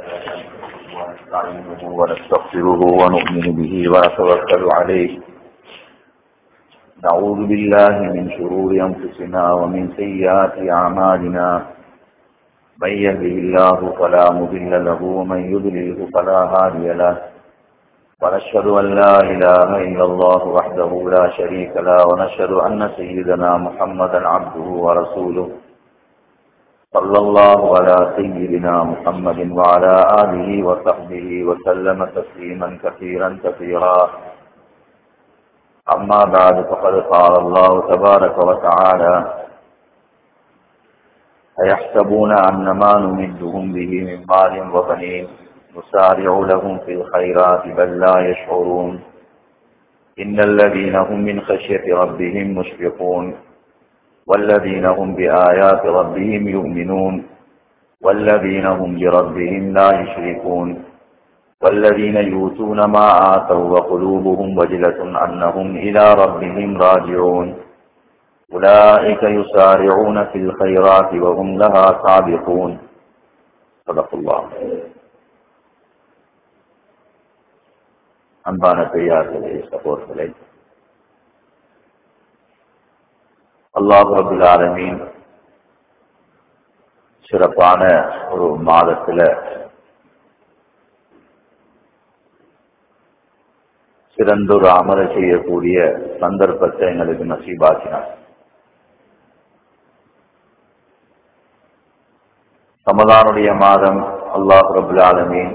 ونستعينه ونستغفره ونؤمن به ونتوكل عليه نعوذ بالله من شرور أنفسنا ومن سيئات أعمالنا من يهده الله فلا مضل له ومن يضلله فلا هادي له ونشهد أن لا إله إلا الله وحده لا شريك له ونشهد أن سيدنا محمدا عبده ورسوله صلى الله على سيدنا محمد وعلى آله وصحبه وسلم تسليما كثيرا كثيرا أما بعد فقد قال الله تبارك وتعالى أيحسبون أن ما نمدهم به من مال وبنين نسارع لهم في الخيرات بل لا يشعرون إن الذين هم من خشية ربهم مشفقون والذين هم بآيات ربهم يؤمنون والذين هم بربهم لا يشركون والذين يؤتون ما آتوا وقلوبهم وجلة أنهم إلى ربهم راجعون أولئك يسارعون في الخيرات وهم لها سابقون صدق الله அன்பான பெரியார்களே சகோதரர்களே அல்லாஹ் ரபுல் ஆலமீன் சிறப்பான ஒரு மாதத்துல சிறந்தொரு அமர செய்யக்கூடிய சந்தர்ப்பத்தை எங்களுக்கு நசீபாக்கினார் ரமதானுடைய மாதம் அல்லாஹ் ரபுல் ஆலமீன்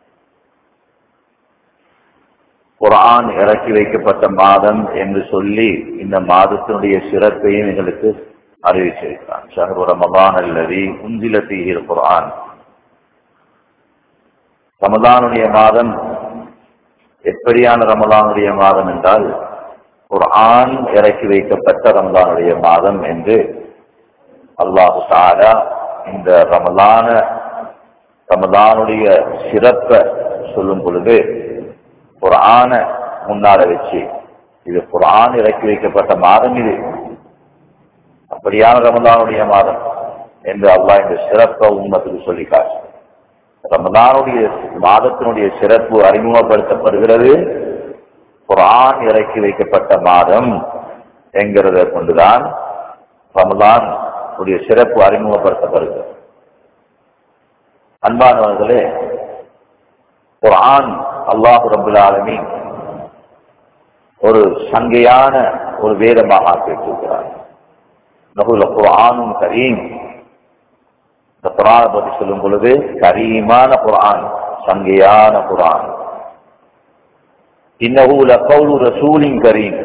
குரான் இறக்கி வைக்கப்பட்ட மாதம் என்று சொல்லி இந்த மாதத்தினுடைய சிறப்பையும் எங்களுக்கு அறிவிச்சிருக்கிறான் ஷஹரு ரமதான் அல்லது உந்தில தீகிற குரான் ரமதானுடைய மாதம் எப்படியான ரமதானுடைய மாதம் என்றால் குரான் இறக்கி வைக்கப்பட்ட ரமதானுடைய மாதம் என்று அல்லாஹு தாரா இந்த ரமதான ரமதானுடைய சிறப்பை சொல்லும் பொழுது குரான முன்னால வச்சு இது குரான் இறக்கி வைக்கப்பட்ட மாதம் இது அப்படியான ரமதானுடைய மாதம் என்று அல்லாஹ் இந்த சிறப்பை உண்மத்துக்கு சொல்லி காட்சி ரமதானுடைய மாதத்தினுடைய சிறப்பு அறிமுகப்படுத்தப்படுகிறது குரான் இறக்கி வைக்கப்பட்ட மாதம் என்கிறத கொண்டுதான் ரமதான் உடைய சிறப்பு அறிமுகப்படுத்தப்படுகிறது அன்பானவர்களே குரான் அல்லாஹு ரபுல் ஆலமி ஒரு சங்கையான ஒரு வேதமாக ஆக்கியிருக்கிறார் நகுல குரானும் கரீம் இந்த குரானை பற்றி சொல்லும் பொழுது கரீமான குரான் சங்கையான குரான் இன்னகுல கவுலு ரசூலின் கரீம்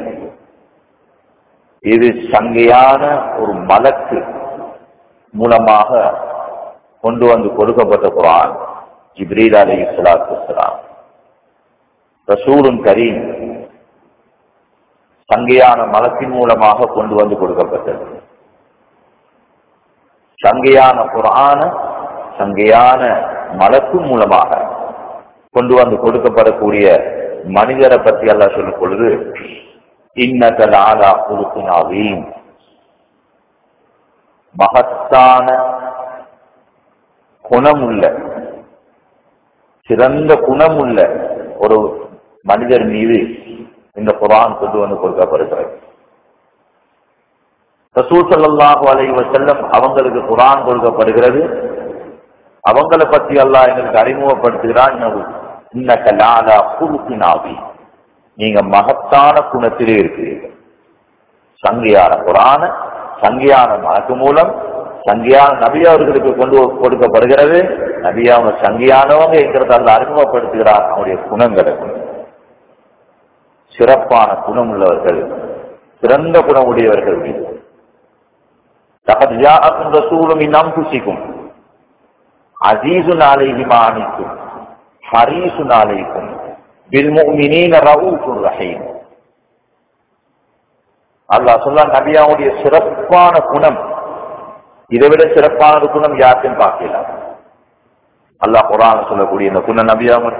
இது சங்கையான ஒரு மலக்கு மூலமாக கொண்டு வந்து கொடுக்கப்பட்ட குரான் ஜிப்ரீல் அலி இஸ்லாத்து இஸ்லாம் ரசூலும் கரீம் சங்கையான மலத்தின் மூலமாக கொண்டு வந்து கொடுக்கப்பட்டது சங்கையான குரான சங்கையான மலக்கு மூலமாக கொண்டு வந்து கொடுக்கப்படக்கூடிய மனிதரை பற்றி எல்லாம் சொல்லும் பொழுது இன்னகல் ஆலா குழுப்பினாவீன் மகத்தான குணமுள்ள சிறந்த குணமுள்ள ஒரு மனிதர் மீது இந்த குரான் கொண்டு வந்து கொடுக்கப்படுகிறது ரசூல் சல்லாஹூ அலை வசல்லம் அவங்களுக்கு குரான் கொடுக்கப்படுகிறது அவங்களை பற்றி அல்லாஹ் எங்களுக்கு அறிமுகப்படுத்துகிறான் இன்னக்கலாலா குருப்பினாவி நீங்க மகத்தான குணத்திலே இருக்கிறீர்கள் சங்கையான குரான சங்கையான மனக்கு மூலம் சங்கியான நபி அவர்களுக்கு கொண்டு கொடுக்கப்படுகிறது நபி அவங்க சங்கியானவங்க என்கிறத அல்ல அறிமுகப்படுத்துகிறார் அவருடைய குணங்களை சிறப்பான குணம் உள்ளவர்கள் சிறந்த குணம் உடையவர்கள் ரசூலும் இன்னாம் குசிக்கும் அசீசு நாளைக்குமா அணிக்கும் ஹரீசு நாளைக்கும் பில்முமினீன ரவுஃபுர் ரஹீம் அல்லாஹ் சொல்ல நபியாவுடைய சிறப்பான குணம் இதை விட சிறப்பான ஒரு குணம் யாருக்கும் பார்க்கலாம் அல்லாஹ் குரான் சொல்லக்கூடிய இந்த குண நபியாம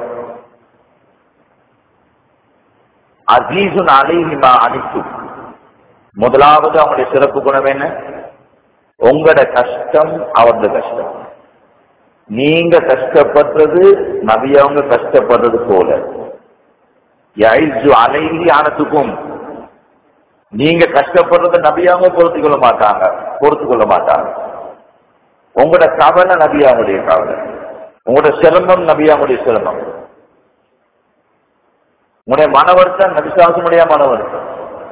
அசீசுன் அலைஹிமா அனித்து முதலாவது அவனுடைய சிறப்பு குணம் என்ன உங்களோட கஷ்டம் அவரது கஷ்டம் நீங்க கஷ்டப்படுறது நபி அவங்க கஷ்டப்படுறது போல யைஜு அலைலி அனத்துக்கும் நீங்க கஷ்டப்படுறத நபி அவங்க பொறுத்து கொள்ள மாட்டாங்க பொறுத்து கொள்ள மாட்டாங்க உங்களோட கவலை நபியாவுடைய கவலை உங்களோட சிரமம் நபியாவுடைய சிரமம் உங்களுடைய மன வருத்தம் நபிசாசனுடைய மன வருத்தம்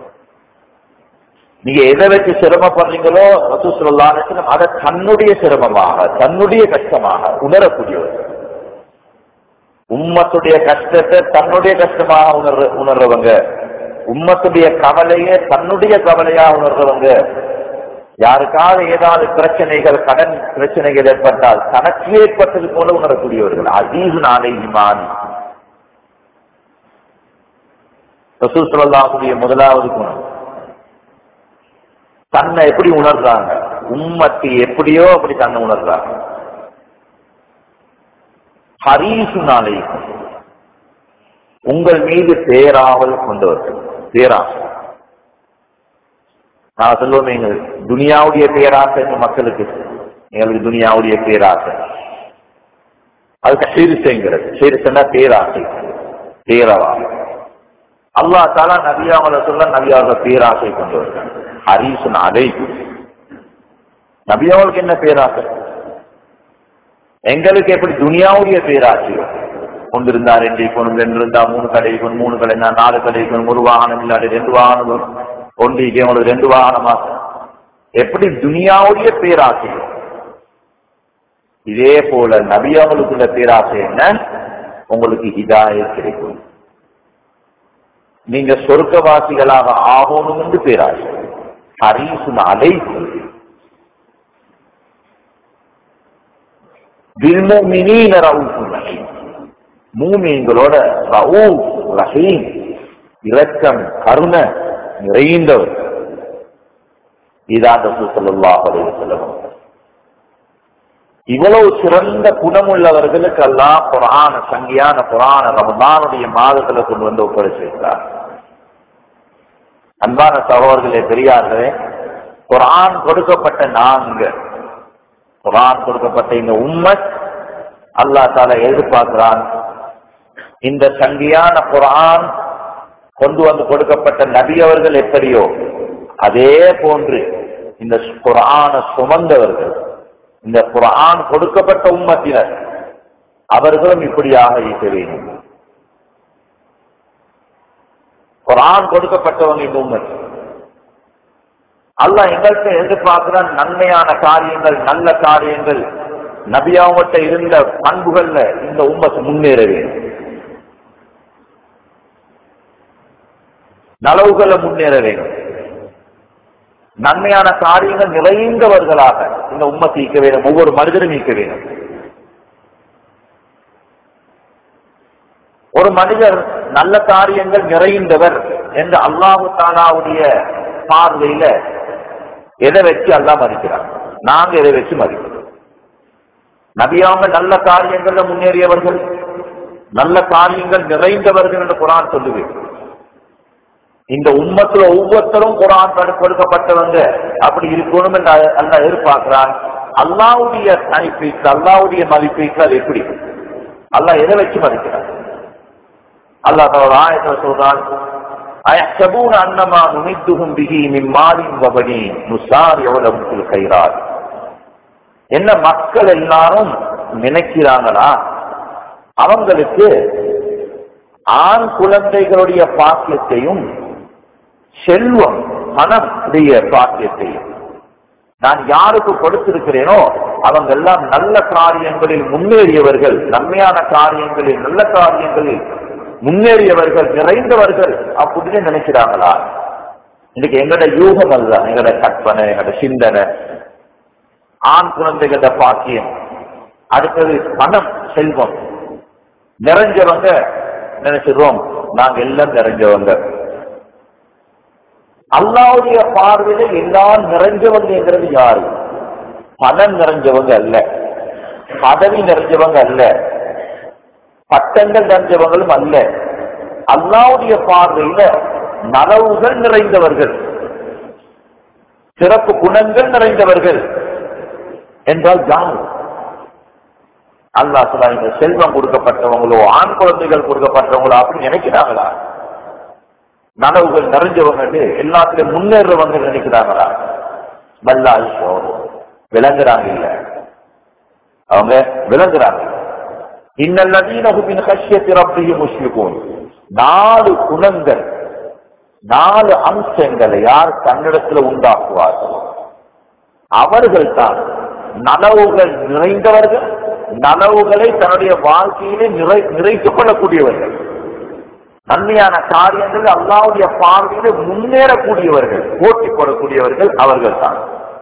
நீங்க எதை வச்சு சிரமப்படுறீங்களோ ரசூசுல்லான அதை தன்னுடைய சிரமமாக தன்னுடைய கஷ்டமாக உணரக்கூடியவர் உம்மத்துடைய கஷ்டத்தை தன்னுடைய கஷ்டமாக உணர்ற உணர்றவங்க உம்மத்துடைய கவலையை தன்னுடைய கவலையா உணர்றவங்க யாருக்காவது ஏதாவது பிரச்சனைகள் கடன் பிரச்சனைகள் ஏற்பட்டால் தனக்கு ஏற்பட்டது போல உணரக்கூடியவர்கள் அசீஸ் நாளை இமான் ரசூசுல்லாவுடைய முதலாவது குணம் தன்னை எப்படி உணர்றாங்க உம்மத்தி எப்படியோ அப்படி தன்னை உணர்றாங்க ஹரீசு நாளை உங்கள் மீது பேராவல் கொண்டவர்கள் பேராசை நான் சொல்லுவோம் எங்கள் துனியாவுடைய பேராசை இந்த மக்களுக்கு எங்களுக்கு துனியாவுடைய பேராசை அதுக்கு சிறுசைங்கிறது சிறுசைன்னா பேராசை பேரவா அல்லா தாலா நபியாவல சொல்ல நபியாக பேராசை கொண்டவர்கள் ஹரீசன் அதை நபியாவுக்கு என்ன பேராசை எங்களுக்கு எப்படி துனியாவுடைய பேராசையோ ஒன்று இருந்தா ரெண்டு இருக்கணும் ரெண்டு இருந்தா மூணு கடை இருக்கணும் மூணு கடை இருந்தா நாலு கடை இருக்கணும் ஒரு வாகனம் இல்லாட்டி ரெண்டு வாகனம் வரும் ஒன்று உங்களுக்கு ரெண்டு வாகனமா எப்படி துனியாவுடைய பேராசை இதே போல நபியாவளுக்குள்ள பேராசை என்ன உங்களுக்கு ஹிதாய கிடைக்கும் நீங்க சொர்க்கவாசிகளாக ஆகணும் என்று பேராசை ஹரீசுன் அலைக்கும் பில்முமினீன ரவுஃபுர் ரஹீம் மூமீன்களோட ரவுஃப் ரஹீம் இரக்கம் கருணை நிறைந்தவர் இதான் ரசூல் ஸல்லல்லாஹு அலைஹி வஸல்லம் இவ்வளவு சிறந்த குணமுள்ளவர்களுக்கு எல்லாம் புராண சங்கியான புராண ரமதானுடைய மாதத்துல கொண்டு வந்து ஒப்படைச்சிருக்கிறார் அன்பான சகோதரர்களே பெரியார்களே குரான் கொடுக்கப்பட்ட நான்கு குரான் கொடுக்கப்பட்ட இந்த உம்மத் அல்லா தால எதிர்பார்க்கிறான் இந்த சங்கியான குரான் கொண்டு வந்து கொடுக்கப்பட்ட நபி அவர்கள் எப்படியோ அதே போன்று இந்த குரான சுமந்தவர்கள் இந்த குரான் கொடுக்கப்பட்ட உம்மத்தினர் அவர்களும் இப்படியாக இருக்க வேண்டும் குரான் கொடுக்கப்பட்டவங்க இந்த உம்மத் அல்லாஹ் எங்கள்கிட்ட எதிர்பார்க்கிறான் நன்மையான காரியங்கள் நல்ல காரியங்கள் நபியாவட்ட இருந்த பண்புகள்ல இந்த உம்மத்து முன்னேற வேண்டும் நலவுகளை முன்னேற வேண்டும் நன்மையான காரியங்கள் நிறைந்தவர்களாக இந்த உம்மத்தை ஈக்க வேண்டும் ஒவ்வொரு மனிதனும் ஈக்க வேண்டும் ஒரு மனிதர் நல்ல காரியங்கள் நிறைந்தவர் என்று அல்லாஹு தாலாவுடைய பார்வையில எதை வச்சு அல்லா மதிக்கிறார் நாங்க எதை வச்சு மதிக்கிறோம் நபியாங்க நல்ல காரியங்கள்ல முன்னேறியவர்கள் நல்ல காரியங்கள் நிறைந்தவர்கள் என்று குரான் சொல்லுவேன் இந்த உம்மத்துல ஒவ்வொருத்தரும் குரான் கொடுக்கப்பட்டவங்க அப்படி இருக்கணும் என்று அல்லா எதிர்பார்க்கிறான் அல்லாவுடைய தனிப்பீட்டு அல்லாவுடைய மதிப்பீட்டு அது எப்படி அல்லாஹ் எதை வச்சு மதிக்கிறான் அல்லாஹ் தன்னோட ஆயத்தில் சொல்றான் அயஹ்சபூன அன்னமா நுமித்துஹும் பிஹி மின் மாலின் வபனீன் நுசாரிஉ லஹும் ஃபில் கைராத் என்ன மக்கள் எல்லாரும் நினைக்கிறாங்களா அவங்களுக்கு ஆண் குழந்தைகளுடைய பாக்கியத்தையும் செல்வம் மனம் உடைய பாக்கியத்தையும் நான் யாருக்கு கொடுத்திருக்கிறேனோ அவங்க எல்லாம் நல்ல காரியங்களில் முன்னேறியவர்கள் நன்மையான காரியங்களில் நல்ல காரியங்களில் முன்னேறியவர்கள் நிறைந்தவர்கள் அப்படின்னு நினைக்கிறாங்களா இன்னைக்கு எங்கட யூகம் அதுதான் எங்கட கற்பனை எங்கட சிந்தனை ஆண் குழந்தைகள பாக்கியம் அடுத்தது பணம் செல்வம் நிறைஞ்சவங்க நினைச்சிடுறோம் நாங்க எல்லாம் நிறைஞ்சவங்க அல்லாவுடைய பார்வையில எல்லாம் நிறைஞ்சவங்கிறது யாரு பணம் நிறைஞ்சவங்க அல்ல பதவி நிறைஞ்சவங்க அல்ல பட்டங்கள் நிறைஞ்சவங்களும் அல்ல அல்லாவுடைய பார்வையில நலவுகள் நிறைந்தவர்கள் சிறப்பு குணங்கள் நிறைந்தவர்கள் என்றால் யார் அல்லாஹ் சொல்ல இந்த செல்வம் கொடுக்கப்பட்டவங்களோ ஆண் குழந்தைகள் கொடுக்கப்பட்டவங்களோ அப்படின்னு நினைக்கிறாங்களா நனவுகள் நிறைஞ்சவங்க எல்லாத்திலும் முன்னேறவங்க நினைக்கிறாங்களா பல்லா விளங்குறாங்க இல்ல அவங்க விளங்குறாங்க இன்னல்லதீனஹுமின் கஷ்யத்தி ரப்பிஹிம் முஷ்ரிகூன் நாலு குணங்கள் நாலு அம்சங்களை யார் தன்னிடத்துல உண்டாக்குவார்களோ அவர்கள் தான் நனவுகள் நிறைந்தவர்கள் நனவுகளை தன்னுடைய வாழ்க்கையிலே நிறை நிறைத்துக் கொள்ளக்கூடியவர்கள் நன்மையான காரியங்கள் அல்லாவுடைய பார்வையில முன்னேறக்கூடியவர்கள் போட்டி போடக்கூடியவர்கள் அவர்கள் தான்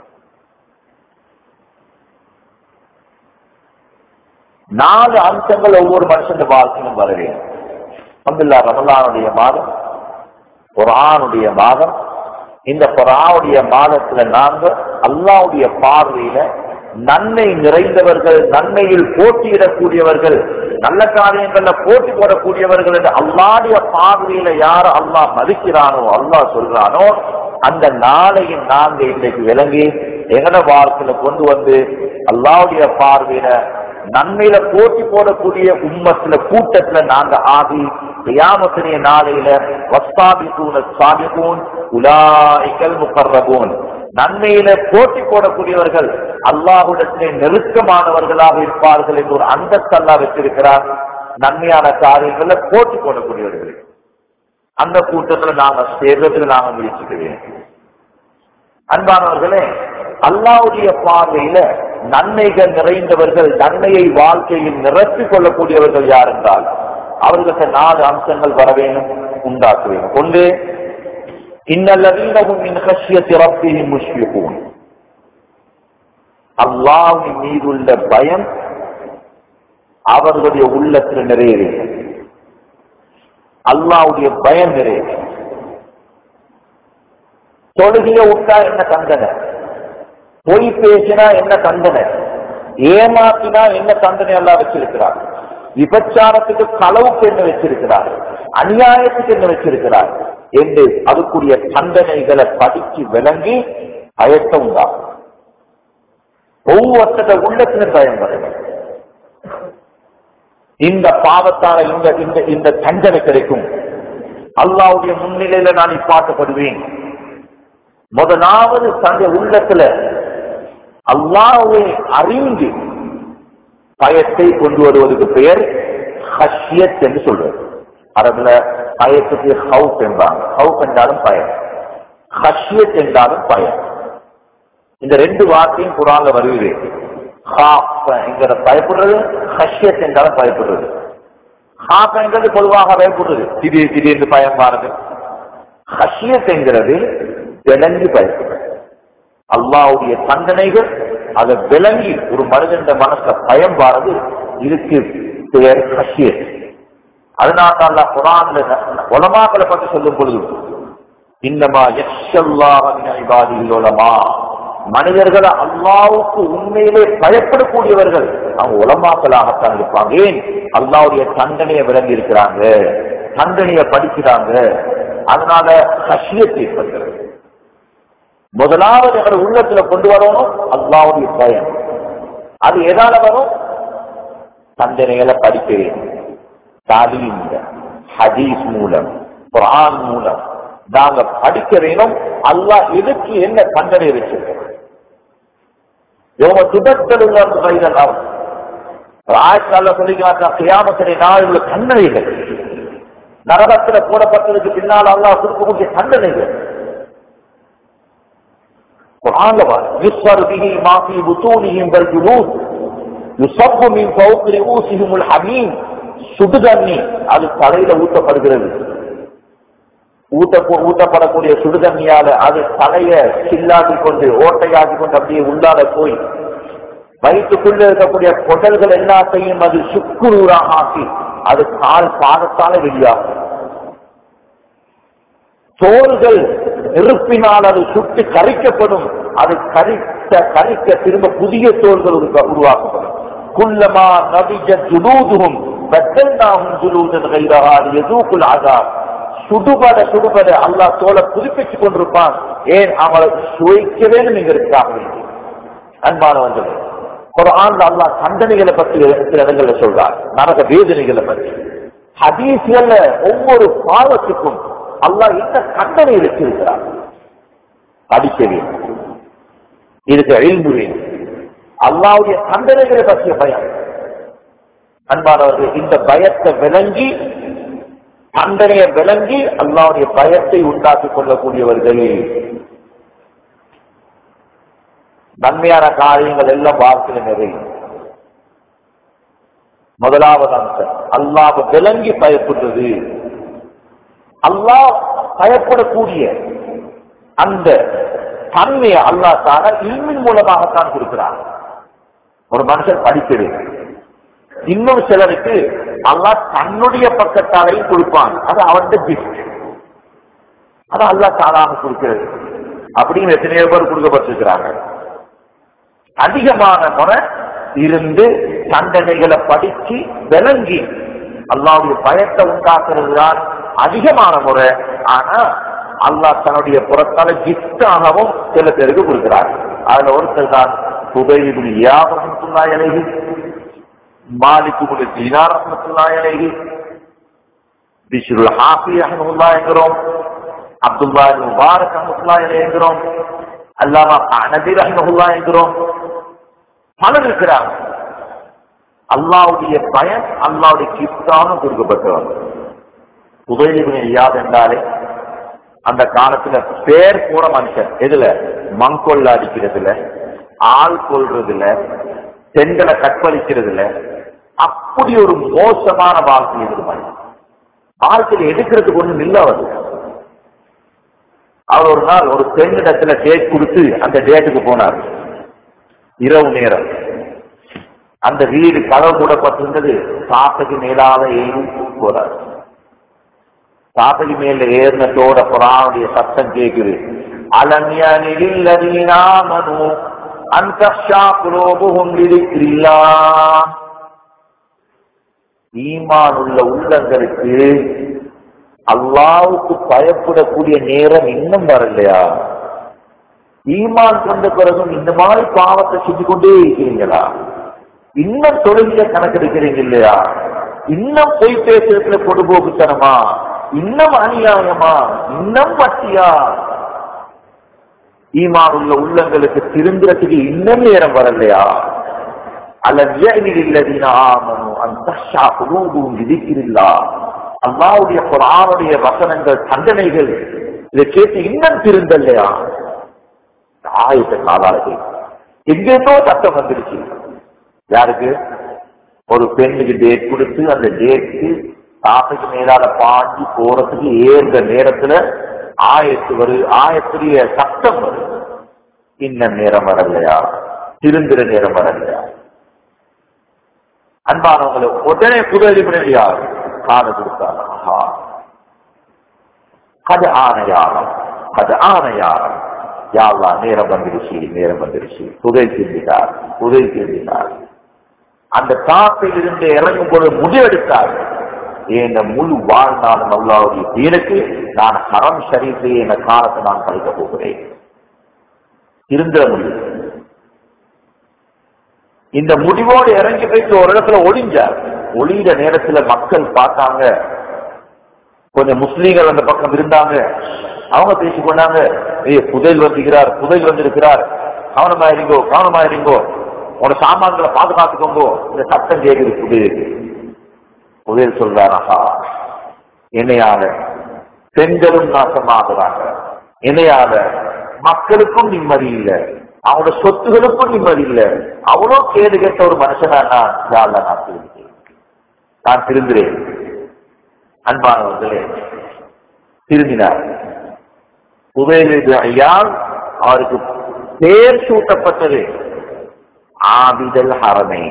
நாலு அம்சங்கள் ஒவ்வொரு மனுஷன் வாழ்க்கையிலும் வர வேண்டும் அப்துல்லா ரமலானுடைய மாதம் குரானுடைய மாதம் இந்த குரானுடைய மாதத்துல நாங்க அல்லாவுடைய பார்வையில நன்மை நிறைந்தவர்கள் நன்மையில் போட்டியிடக்கூடியவர்கள் நல்ல காரியங்கள்ல போட்டி போடக்கூடியவர்கள் என்று அல்லாடைய பார்வையில யார அல்லாஹ் மதிக்கிறானோ அல்லாஹ் சொல்றானோ அந்த நாளையும் நாங்க இன்றைக்கு விளங்கி எங்கட வாழ்க்கையில கொண்டு வந்து அல்லாவுடைய பார்வையில நன்மையில போட்டி போடக்கூடிய உம்மத்துல கூட்டத்துல நாங்க ஆகி கியாமத்தினைய நாளையில வஸ்தாபிகூன சாபிகூன் உலாய்கள் முகர்ரபூன் நன்மையில போட்டி போடக்கூடியவர்கள் அல்லாஹுடத்திலே நெருக்கமானவர்களாக இருப்பார்கள் என்று ஒரு அந்தஸ்து அல்லா வச்சிருக்கிறார் நன்மையான காரியங்கள்ல போட்டி போடக்கூடியவர்கள் அந்த கூட்டத்துல நாங்க சேர்றதுக்கு நாங்க முயற்சிக்கிறேன் அன்பானவர்களே அல்லாவுடைய பார்வையில நன்மைகள் நிறைந்தவர்கள் நன்மையை வாழ்க்கையில் நிரப்பிக் கொள்ளக்கூடியவர்கள் யார் என்றால் அவர்களுக்கு நாலு அம்சங்கள் வர வேணும் உண்டாக்க வேண்டும் ஒன்று இன்னல்லதீனஹும் மின் கஷ்யத்தி ரப்பிஹிம் முஷ்ஃபிகூன் அல்லாஹ்வின் மீதுள்ள பயம் அவர்களுடைய உள்ளத்தில் நிறைய அல்லாவுடைய பயம் நிறைய தொழுகைய விட்டா என்ன தண்டனை பொய் பேசினா என்ன தண்டனை ஏமாத்தினா என்ன தண்டனை எல்லாம் வச்சிருக்கிறார் விபச்சாரத்துக்கு களவுக்கு என்ன வச்சிருக்கிறார் அநியாயத்துக்கு என்ன வச்சிருக்கிறார் என்று அதுக்குரிய தண்டனைகளை படிச்சு விளங்கி பயத்தை உண்டாகும் ஒவ்வொருத்தர உள்ளத்தினர் பயம் வரும் இந்த பாவத்தால இந்த இந்த இந்த தண்டனை கிடைக்கும் அல்லாவுடைய முன்னிலையில நான் இப்பாட்டப்படுவேன் முதலாவது தன்னுடைய உள்ளத்துல அல்லாவை அறிந்து பயத்தை கொண்டு வருவதற்கு பெயர் ஹஷியத் என்று சொல்றது அரபுல பயத்துக்கு ஹவுப் என்பாங்க ஹவுப் என்றாலும் பயம் ஹஷியத் என்றாலும் பயம் இந்த ரெண்டு வார்த்தையும் குரான்ல வருகிறது என்கிற பயப்படுறது ஹஷியத் என்றாலும் பயப்படுறது ஹாப் என்கிறது பொதுவாக பயப்படுறது திடீர் திடீர்னு பயம் மாறுது ஹஷியத் என்கிறது விளங்கி பயப்படுறது அல்லாவுடைய தண்டனைகள் அதை விளங்கி ஒரு மனிதன் மனச பயம் வாரது இதுக்கு பெயர் ஹஷியத் அதனால தான் குரான்ல உலமாக்களை பற்றி சொல்லும் பொழுது இன்னமா யஷல்லாஹிபாதிகளமா மனிதர்கள் அல்லாவுக்கு உண்மையிலே பயப்படக்கூடியவர்கள் அவங்க உலமாக்களாகத்தான் இருப்பாங்க ஏன் அல்லாவுடைய தண்டனையை விளங்கி இருக்கிறாங்க தண்டனையை படிக்கிறாங்க அதனால ஹஷியத் ஏற்படுகிறது முதலாவது எங்கள் உள்ளத்துல கொண்டு வரணும் அல்லாவுடைய பயம் அது எதால வரும் தண்டனைகளை படிக்க வேண்டும் தாலீம் ஹதீஸ் மூலம் குரான் மூலம் நாங்க படிக்க வேணும் அல்லாஹ் எதுக்கு என்ன தண்டனை வச்சிருக்க இவங்க துபத்தலுங்க கைதெல்லாம் ஆயிரத்தி சொல்லிக்கிறாங்க கியாமத்தினை நாள் உள்ள தண்டனைகள் நரகத்துல போடப்பட்டதுக்கு பின்னால் அல்லாஹ் கொடுக்கக்கூடிய தண்டனைகள் قرآن يصفر به ما في بطونهم والجلود يصب من فوق رؤوسهم الحميم சுடுதண்ணி அது தலையில ஊட்டப்படுகிறது ஊட்ட ஊட்டப்படக்கூடிய சுடுதண்ணியால அது தலைய சில்லாக்கி கொண்டு ஓட்டையாக்கி கொண்டு அப்படியே உள்ளால போய் வயிற்றுக்குள்ள இருக்கக்கூடிய குடல்கள் எல்லாத்தையும் அது சுக்குரூராக ஆக்கி அது கால் பாதத்தால வெளியாகும் தோள்கள் நெருப்பினால் அது சுட்டு கரிக்கப்படும் அது கரிக்க கரிக்க திரும்ப புதிய தோள்கள் உருவாக்கப்படும் குல்லமா நபிஜ ஜுலூதுகும் பெத்தல்னாகும் ஜுலூதன் கைரகாது எதூக்குள் ஆகார் சுடுபட சுடுபட அல்லாஹ் தோலை புதுப்பிச்சு கொண்டிருப்பான் ஏன் அவளை சுவைக்க வேண்டும் என்கிறதுக்காக வேண்டி அன்பானவர்கள் குரான் அல்லாஹ் தண்டனைகளை பற்றி சில இடங்கள்ல சொல்றார் நரக வேதனைகளை பற்றி ஹதீஸ்கள்ல ஒவ்வொரு பாவத்துக்கும் அல்லாஹ் இந்த கண்டனை வச்சிருக்கிறார் படிக்க வேண்டும் இதுக்கு அழிந்து வேண்டும் அல்லாவுடைய தண்டனைகளை பற்றிய பயம் அன்பானவர்கள் இந்த பயத்தை விளங்கி தண்டனையை விளங்கி அல்லாவுடைய பயத்தை உண்டாக்கிக் கொள்ளக்கூடியவர்கள் நன்மையான காரியங்கள் எல்லாம் வாழ்க்கையில் நிறையும் முதலாவது அம்சம் அல்லாஹ் விளங்கி பயப்படுறது அல்லாஹ் பயப்படக்கூடிய அந்த தன்மையை அல்லாஹ் தான இல்மின் மூலமாகத்தான் கொடுக்கிறார் ஒரு மனுஷன் படிக்கிறது இன்னும் சிலருக்கு அல்லாஹ் தன்னுடைய பக்கத்தாலையும் கொடுப்பான் அது அவருடைய கிஃப்ட் அது அல்லாஹ் தானாக கொடுக்கிறது அப்படின்னு எத்தனையோ பேர் கொடுக்கப்பட்டிருக்கிறாங்க அதிகமான முறை இருந்து தண்டனைகளை படிச்சு விளங்கி அல்லாவுடைய பயத்தை உண்டாக்குறது தான் அதிகமான முறை ஆனா அல்லாஹ் தன்னுடைய புறத்தால கிஃப்டாகவும் சில பேருக்கு கொடுக்கிறார் அதுல ஒருத்தர் தான் புதையிபுல் யாபரத்துல்லா இலைகி மாலிக்குபுல் தீனார் ரஹமத்துல்லா இலைகி பிஷ்ருல் ஹாஃபி ரஹமுல்லா என்கிறோம் அப்துல்லா முபாரக் ரஹமத்துல்லா இலை என்கிறோம் அல்லாமா அனதி ரஹமுல்லா என்கிறோம் பலர் இருக்கிறாங்க அல்லாவுடைய பயன் அல்லாவுடைய கிஃப்டாக கொடுக்கப்பட்டவங்க உதயலிபுன் ஐயாது என்றாலே அந்த காலத்துல பேர் போற மனுஷன் எதுல மங்கொள்ள அடிக்கிறதுல ஆள் கொள்றதுல பெண்களை கற்பழிக்கிறதுல அப்படி ஒரு மோசமான வாழ்க்கை எதிர் மனிதன் வாழ்க்கையில் எடுக்கிறதுக்கு ஒண்ணு இல்ல அவர் அவர் ஒரு நாள் ஒரு பெண்ணிடத்துல டேட் கொடுத்து அந்த டேட்டுக்கு போனார் இரவு நேரம் அந்த வீடு கதவு மூடப்பட்டிருந்தது சாத்தைக்கு மேலாக ஏறி போறார் சாத்தைக்கு மேல ஏறினத்தோட புறாவுடைய சத்தம் கேக்குது அலமியனில்லாமனு அந்தஷா புரோபுகும் இருக்கிறீங்களா ஈமான் உள்ள உள்ளங்களுக்கு அல்லாவுக்கு பயப்படக்கூடிய நேரம் இன்னும் வரலையா ஈமான் கொண்ட பிறகும் இந்த மாதிரி பாவத்தை செஞ்சு கொண்டே இருக்கிறீங்களா இன்னும் தொழில கணக்கெடுக்கிறீங்க இல்லையா இன்னும் பொய் பேசுறதுல பொடுபோக்குத்தனமா இன்னும் அநியாயமா இன்னும் வட்டியா ஈமான் உள்ள உள்ளங்களுக்கு திருந்துறதுக்கு இன்னும் நேரம் வரலையா அல்லாவுடைய குரானுடைய வசனங்கள் தண்டனைகள் இதை கேட்டு இன்னும் திருந்தல்லையா ஆயத்த காலாளர்கள் எங்கேருந்தோ சட்டம் வந்துருச்சு யாருக்கு ஒரு பெண்ணுக்கு டேட் கொடுத்து அந்த டேட்டு காப்பைக்கு மேலால பாஞ்சி போறதுக்கு ஏறுற நேரத்துல ஆயத்து வரு ஆயத்துடைய சட்டம் வருது இன்னும் நேரம் வரலையா திருந்திர நேரம் வரலையா அன்பானவங்களை உடனே புதலிபுடன் யார் காண கொடுத்தார் ஆஹா அது ஆணையாளம் அது ஆணையாளம் யாழ்லா நேரம் வந்துருச்சு நேரம் வந்துருச்சு புகை திரும்பினார் புகை திரும்பினார் அந்த காப்பில் இருந்து இறங்கும் பொழுது முடிவெடுத்தார் என் முழு வாழ்நாளும் அல்லாவுடைய தீனுக்கு நான் ஹரம் ஷரீஃபே என காலத்தை நான் கழிக்க போகிறேன் இருந்த முடிவு இந்த முடிவோடு இறங்கி போயிட்டு ஒரு இடத்துல ஒளிஞ்சார் ஒளிந்த நேரத்துல மக்கள் பார்த்தாங்க கொஞ்சம் முஸ்லீம்கள் அந்த பக்கம் இருந்தாங்க அவங்க பேசிக் கொண்டாங்க ஏய் புதைல் வந்திருக்கிறார் புதைல் வந்திருக்கிறார் கவனமாயிருங்கோ கவனமாயிருங்கோ உன சாமான்களை பாதுகாத்துக்கோங்கோ இந்த சத்தம் கேக்குது புதையலுக்கு புதையல் சொல்றாரா என்னையால பெண்களும் நாசமாகிறாங்க என்னையால மக்களுக்கும் நிம்மதி இல்லை அவங்களோட சொத்துகளுக்கும் நிம்மதி இல்லை அவ்வளவு கேடு கேட்ட ஒரு மனுஷனா நான் யாழ்ல நான் திருந்தேன் நான் திருந்துறேன் அன்பானவர்களே திருந்தினார் புதையல் ஐயால் அவருக்கு பேர் சூட்டப்பட்டது ஆபிதல் ஹரமே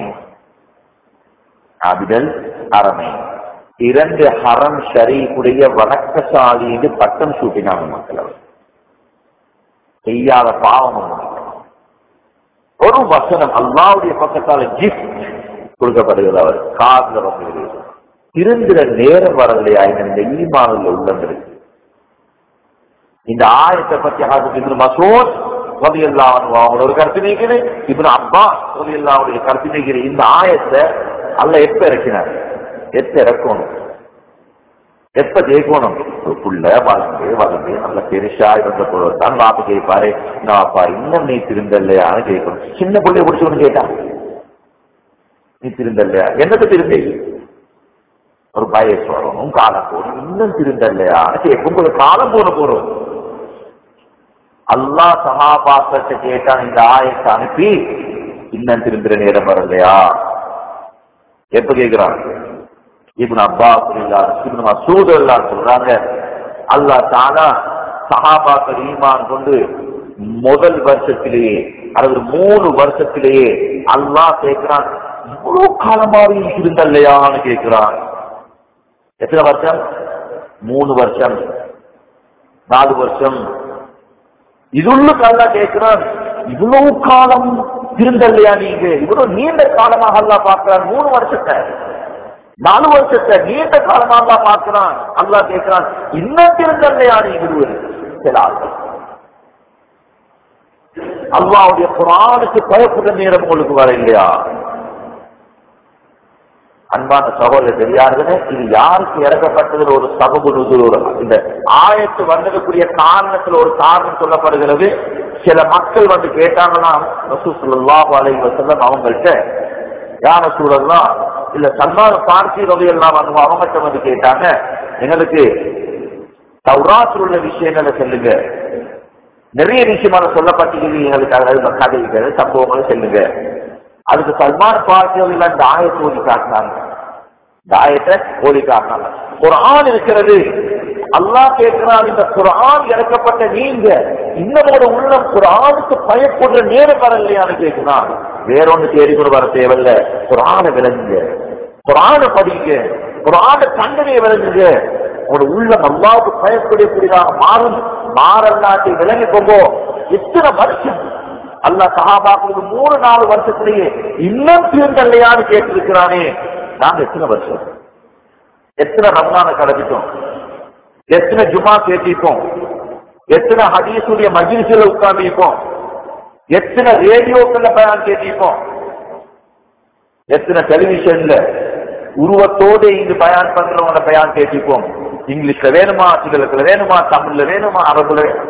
ஆபிதல் ஹரமே இரண்டு ஹரம் ஷரீஃபுடைய வணக்கசாலி என்று பட்டம் சூட்டினாங்க மக்கள் அவர் செய்யாத பாவம் ஒண்ணு. ஒரு வசனம் அல்லாவுடைய பக்கத்தால கிஃப்ட் கொடுக்கப்படுகிறது அவர் காதுல வந்து திருந்திர நேரம் வரலையா இந்த ஈமானில் உள்ளவங்களுக்கு இந்த ஆயத்தை பத்தி ஹாஜித் மசூத் ரலியல்லாஹு அன்ஹு அவங்களோட ஒரு கருத்து நீக்குது இப்னு அப்பாஸ் ரலியல்லாஹுடைய கருத்து நீக்குது இந்த ஆயத்தை அல்லாஹ் எப்ப இறக்கினார் எப்ப இறக்கணும் எப்ப கேட்கணும் ஒரு புள்ள வளர்ந்து வளர்ந்து நல்ல பெருசா இருந்த பொழுது தான் வாப்பு கேட்பாரு நாப்பா இன்னும் நீ திருந்தல்லையான்னு கேட்கணும் சின்ன பிள்ளைய பிடிச்சவனு கேட்டான் நீ திருந்தல்லையா என்னது திருந்தை ஒரு வயசு வரணும் காலம் போடும் இன்னும் திருந்தல்லையான்னு கேட்கும் உங்களுக்கு காலம் போன போறோம் அல்லாஹ் சகாபாசத்தை கேட்டான் இந்த ஆயத்தை அனுப்பி இன்னும் திருந்துற நேரம் வரலையா எப்ப கேட்கிறான் இப்னு அப்பாஸ் இல்லார் இப்னு மசூத் எல்லாம் சொல்றாங்க அல்லாஹ் தானா சஹாபாக்கள் ஈமான் கொண்டு முதல் வருஷத்திலேயே அதாவது மூணு வருஷத்திலேயே அல்லாஹ் கேட்கிறான் இவ்வளவு காலமாவே இருந்தல்லையான்னு கேட்கிறான் எத்தனை வருஷம் மூணு வருஷம் நாலு வருஷம் இதுள்ள அல்லா கேட்கிறான் இவ்வளவு காலம் இருந்தல்லையா நீங்க இவ்வளவு நீண்ட காலமாக அல்லா பார்க்கிறான் மூணு வருஷத்தை நாலு வருஷத்தை நீண்ட காலமாக பார்க்கிறான் அல்லா கேட்கிறான் இன்னும் இருந்தல்லையா நீங்க இருவர் சில ஆள்கள் அல்லாவுடைய குரானுக்கு பயப்படுற நேரம் உங்களுக்கு வர இல்லையா அன்பான சகோதரர் தெரியாதுன்னு இது யாருக்கு இறக்கப்பட்டதில் ஒரு சபபு நுதுர் இந்த ஆயத்து வந்ததுக்குரிய காரணத்துல ஒரு காரணம் சொல்லப்படுகிறது சில மக்கள் வந்து கேட்டாங்கன்னா ரசூ ஸல்லல்லாஹு அலைஹி வஸல்லம் அவங்கள்ட்ட யார சூழல்லாம் இல்ல சல்மான பார்த்தி ரவி எல்லாம் வந்து அவங்கள்ட்ட வந்து கேட்டாங்க எங்களுக்கு தௌராத்தில் உள்ள விஷயங்களை சொல்லுங்க நிறைய விஷயமான சொல்லப்பட்டிருக்கு எங்களுக்கு அதாவது கதைகள் சம்பவங்கள் சொல்லுங்க அதுக்கு சல்மான் பார்க்கிறவங்க இந்த ஆயத்தை ஓடி காட்டினாங்க இந்த ஆயத்தை ஓடி காட்டினாங்க குரான் இருக்கிறது அல்லாஹ் கேட்கிறான் இந்த குரான் இறக்கப்பட்ட நீங்க இன்னமோட உள்ளம் குரானுக்கு பயப்படுற நேரம் வரலையான்னு கேட்கிறான் வேற ஒண்ணு தேடி கூட வர தேவையில்ல குரானை விளங்குங்க குரானை படிங்க குரான கண்டனையை விளங்குங்க உங்களோட உள்ளம் அல்லாவுக்கு பயப்படக்கூடியதாக மாறும் மாறல்லாட்டி விளங்கி போங்கோ எத்தனை வருஷம் அல்லாஹ் சஹாபாக்களுக்கு மூணு நாலு வருஷத்திலேயே இன்னும் தீர்ந்தல்லையான்னு கேட்டிருக்கிறானே நாங்க எத்தனை வருஷம் எத்தனை ரம்மான கடத்திட்டோம் எத்தனை ஜுமா கேட்டிருப்போம் எத்தனை ஹதீஸுடைய மஜிலிசில உட்கார்ந்திருப்போம் எத்தனை ரேடியோக்கள்ல பயன் கேட்டிருப்போம் எத்தனை டெலிவிஷன்ல உருவத்தோடு இங்கு பயான் பண்றவங்க பயான் கேட்டிருப்போம் இங்கிலீஷ்ல வேணுமா சிங்களத்துல வேணுமா தமிழ்ல வேணுமா அரபுல வேணுமா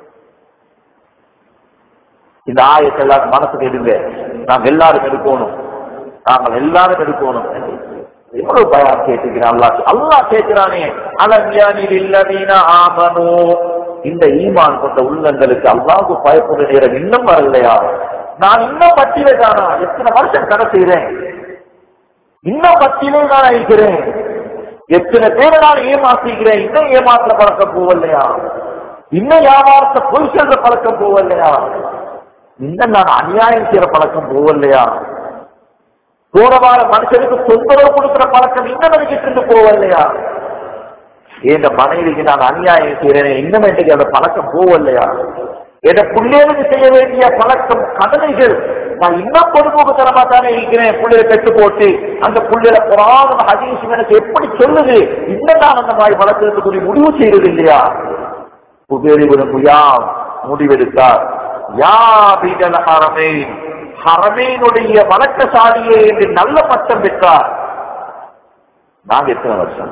இந்த ஆயத்தை எல்லாரும் மனசுக்கு எடுங்க நாம் எல்லாரும் எடுக்கணும் நாங்கள் எல்லாரும் எடுக்கணும் எவ்வளவு பயம் கேட்டுக்கிறான் அல்லா அல்லா கேட்கிறானே அலஞ்சானில் இல்லதீன ஆமனோ இந்த ஈமான் கொண்ட உள்ளங்களுக்கு அல்லாவுக்கு பயப்படுற நேரம் இன்னும் வரலையா நான் இன்னும் பட்டியலே தானா எத்தனை வருஷம் கடை செய்றேன் இன்னும் பட்டியலே தான் இருக்கிறேன் எத்தனை பேரை நான் ஏமாத்திக்கிறேன் இன்னும் ஏமாற்ற பழக்கம் போவல்லையா இன்னும் வியாபாரத்தை பொய் சொல்ற பழக்கம் போவல்லையா இன்னும் நான் அநியாயம் செய்யற பழக்கம் போவல்லையா போன வார மனுஷனுக்கு தொந்தரவு கொடுக்கிற பழக்கம் இன்னும் நினைக்கிட்டு இருந்து போவல்லையா என் மனைவிக்கு நான் அநியாயம் செய்யறேன் இன்னும் இன்னைக்கு அந்த பழக்கம் போவல்லையா என் பிள்ளைகளுக்கு செய்ய வேண்டிய பழக்கம் கடமைகள் நான் இன்னும் பொதுமுகத்தனமா தானே இருக்கிறேன் பிள்ளைகளை பெற்று போட்டு அந்த பிள்ளைகளை புறாத ஹதீஸ் எனக்கு எப்படி சொல்லுது இன்னும் நான் அந்த மாதிரி வளர்க்கறதுக்குரிய முடிவு செய்யறது இல்லையா புகேரிபுரம் முயாம் முடிவெடுத்தார் யா பீடல் ஹரமேன் ஹரமேனுடைய வழக்கசாலியே என்று நல்ல பட்டம் பெற்றார் நாங்க எத்தனை வருஷம்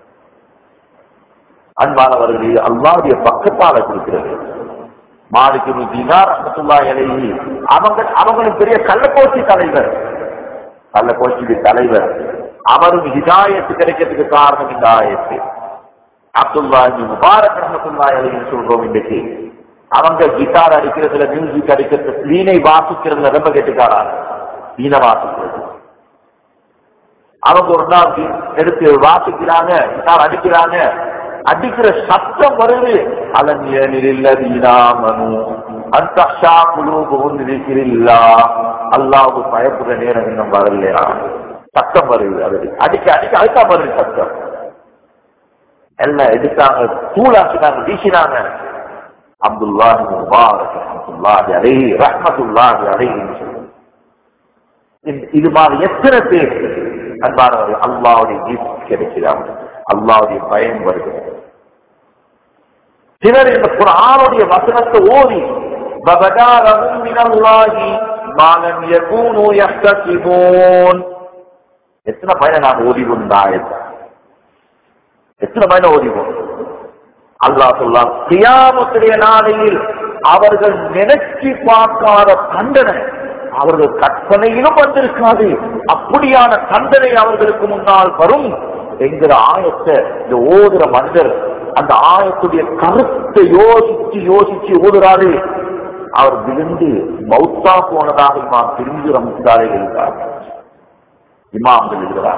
அன்பானவர்கள் அல்லாவுடைய பக்கத்தால கொடுக்கிறது மாலிக்கு தீனார் அஹமத்துல்லா இலையி அவங்க அவங்களும் பெரிய கள்ளக்கோச்சி தலைவர் கள்ளக்கோச்சிக்கு தலைவர் அவரும் ஹிதாயத்து கிடைக்கிறதுக்கு காரணம் இந்த ஆயத்து அப்துல்லா முபாரக் ரஹமத்துல்லா இலைன்னு சொல்றோம் இன்றைக்கு அவங்க கிட்டார் அடிக்கிறதுல மியூசிக் அடிக்கிறது வீணை வாசிக்கிறதுல ரொம்ப கெட்டுக்காரா வீணை வாசிக்கிறது அவங்க ஒரு நாள் எடுத்து வாசிக்கிறாங்க கிட்டார் அடிக்கிறாங்க அடிக்கிற சத்தம் வருது அலன்யனில்லாமனு அந்த குழு புகுந்திருக்கிறீர்களா அல்லாவுக்கு பயப்படுற நேரம் இன்னும் வரலையா சத்தம் வருது அது அடிக்க அடிக்க அதுதான் வருது சத்தம் எல்லாம் எடுத்தாங்க தூளாக்கினாங்க வீசினாங்க அப்துல்லாஹி முபாரக் ரஹ்மத்துல்லாஹி அலைஹி ரஹ்மத்துல்லாஹி அலைஹி இது மாதிரி எத்தனை பேர் அன்பானவர்கள் அல்லாவுடைய கிஃப்ட் கிடைக்கிறாங்க அல்லாவுடைய பயம் வருகிறது சிலர் இந்த குரானுடைய வசனத்தை ஓதி وَبَدَا لَهُم مِّنَ اللَّهِ مَا لَمْ يَكُونُوا يَحْتَسِبُونَ எத்தனை பயனை நாம் ஓதிவோம் இந்த ஆயத்தை எத்தனை பயனை ஓதிவோம் அல்லாஹ் சொல்லாம் கியாமத்துடைய நாளையில் அவர்கள் நினைச்சு பார்க்காத தண்டனை அவர்கள் கற்பனையிலும் வந்திருக்காது அப்படியான தண்டனை அவர்களுக்கு முன்னால் வரும் என்கிற ஆயத்தை இந்த ஓதுற மனிதர் அந்த ஆயத்துடைய கருத்தை யோசிச்சு யோசிச்சு ஓதுறாரு அவர் விழுந்து மௌத்தா போனதாக இமாம் திரும்பி ரமித்தாரே இருக்கிறார் இமாம்கள் இருக்கிறார்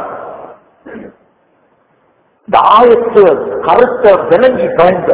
இந்த ஆயத்து கருத்தை விளங்கி பயந்த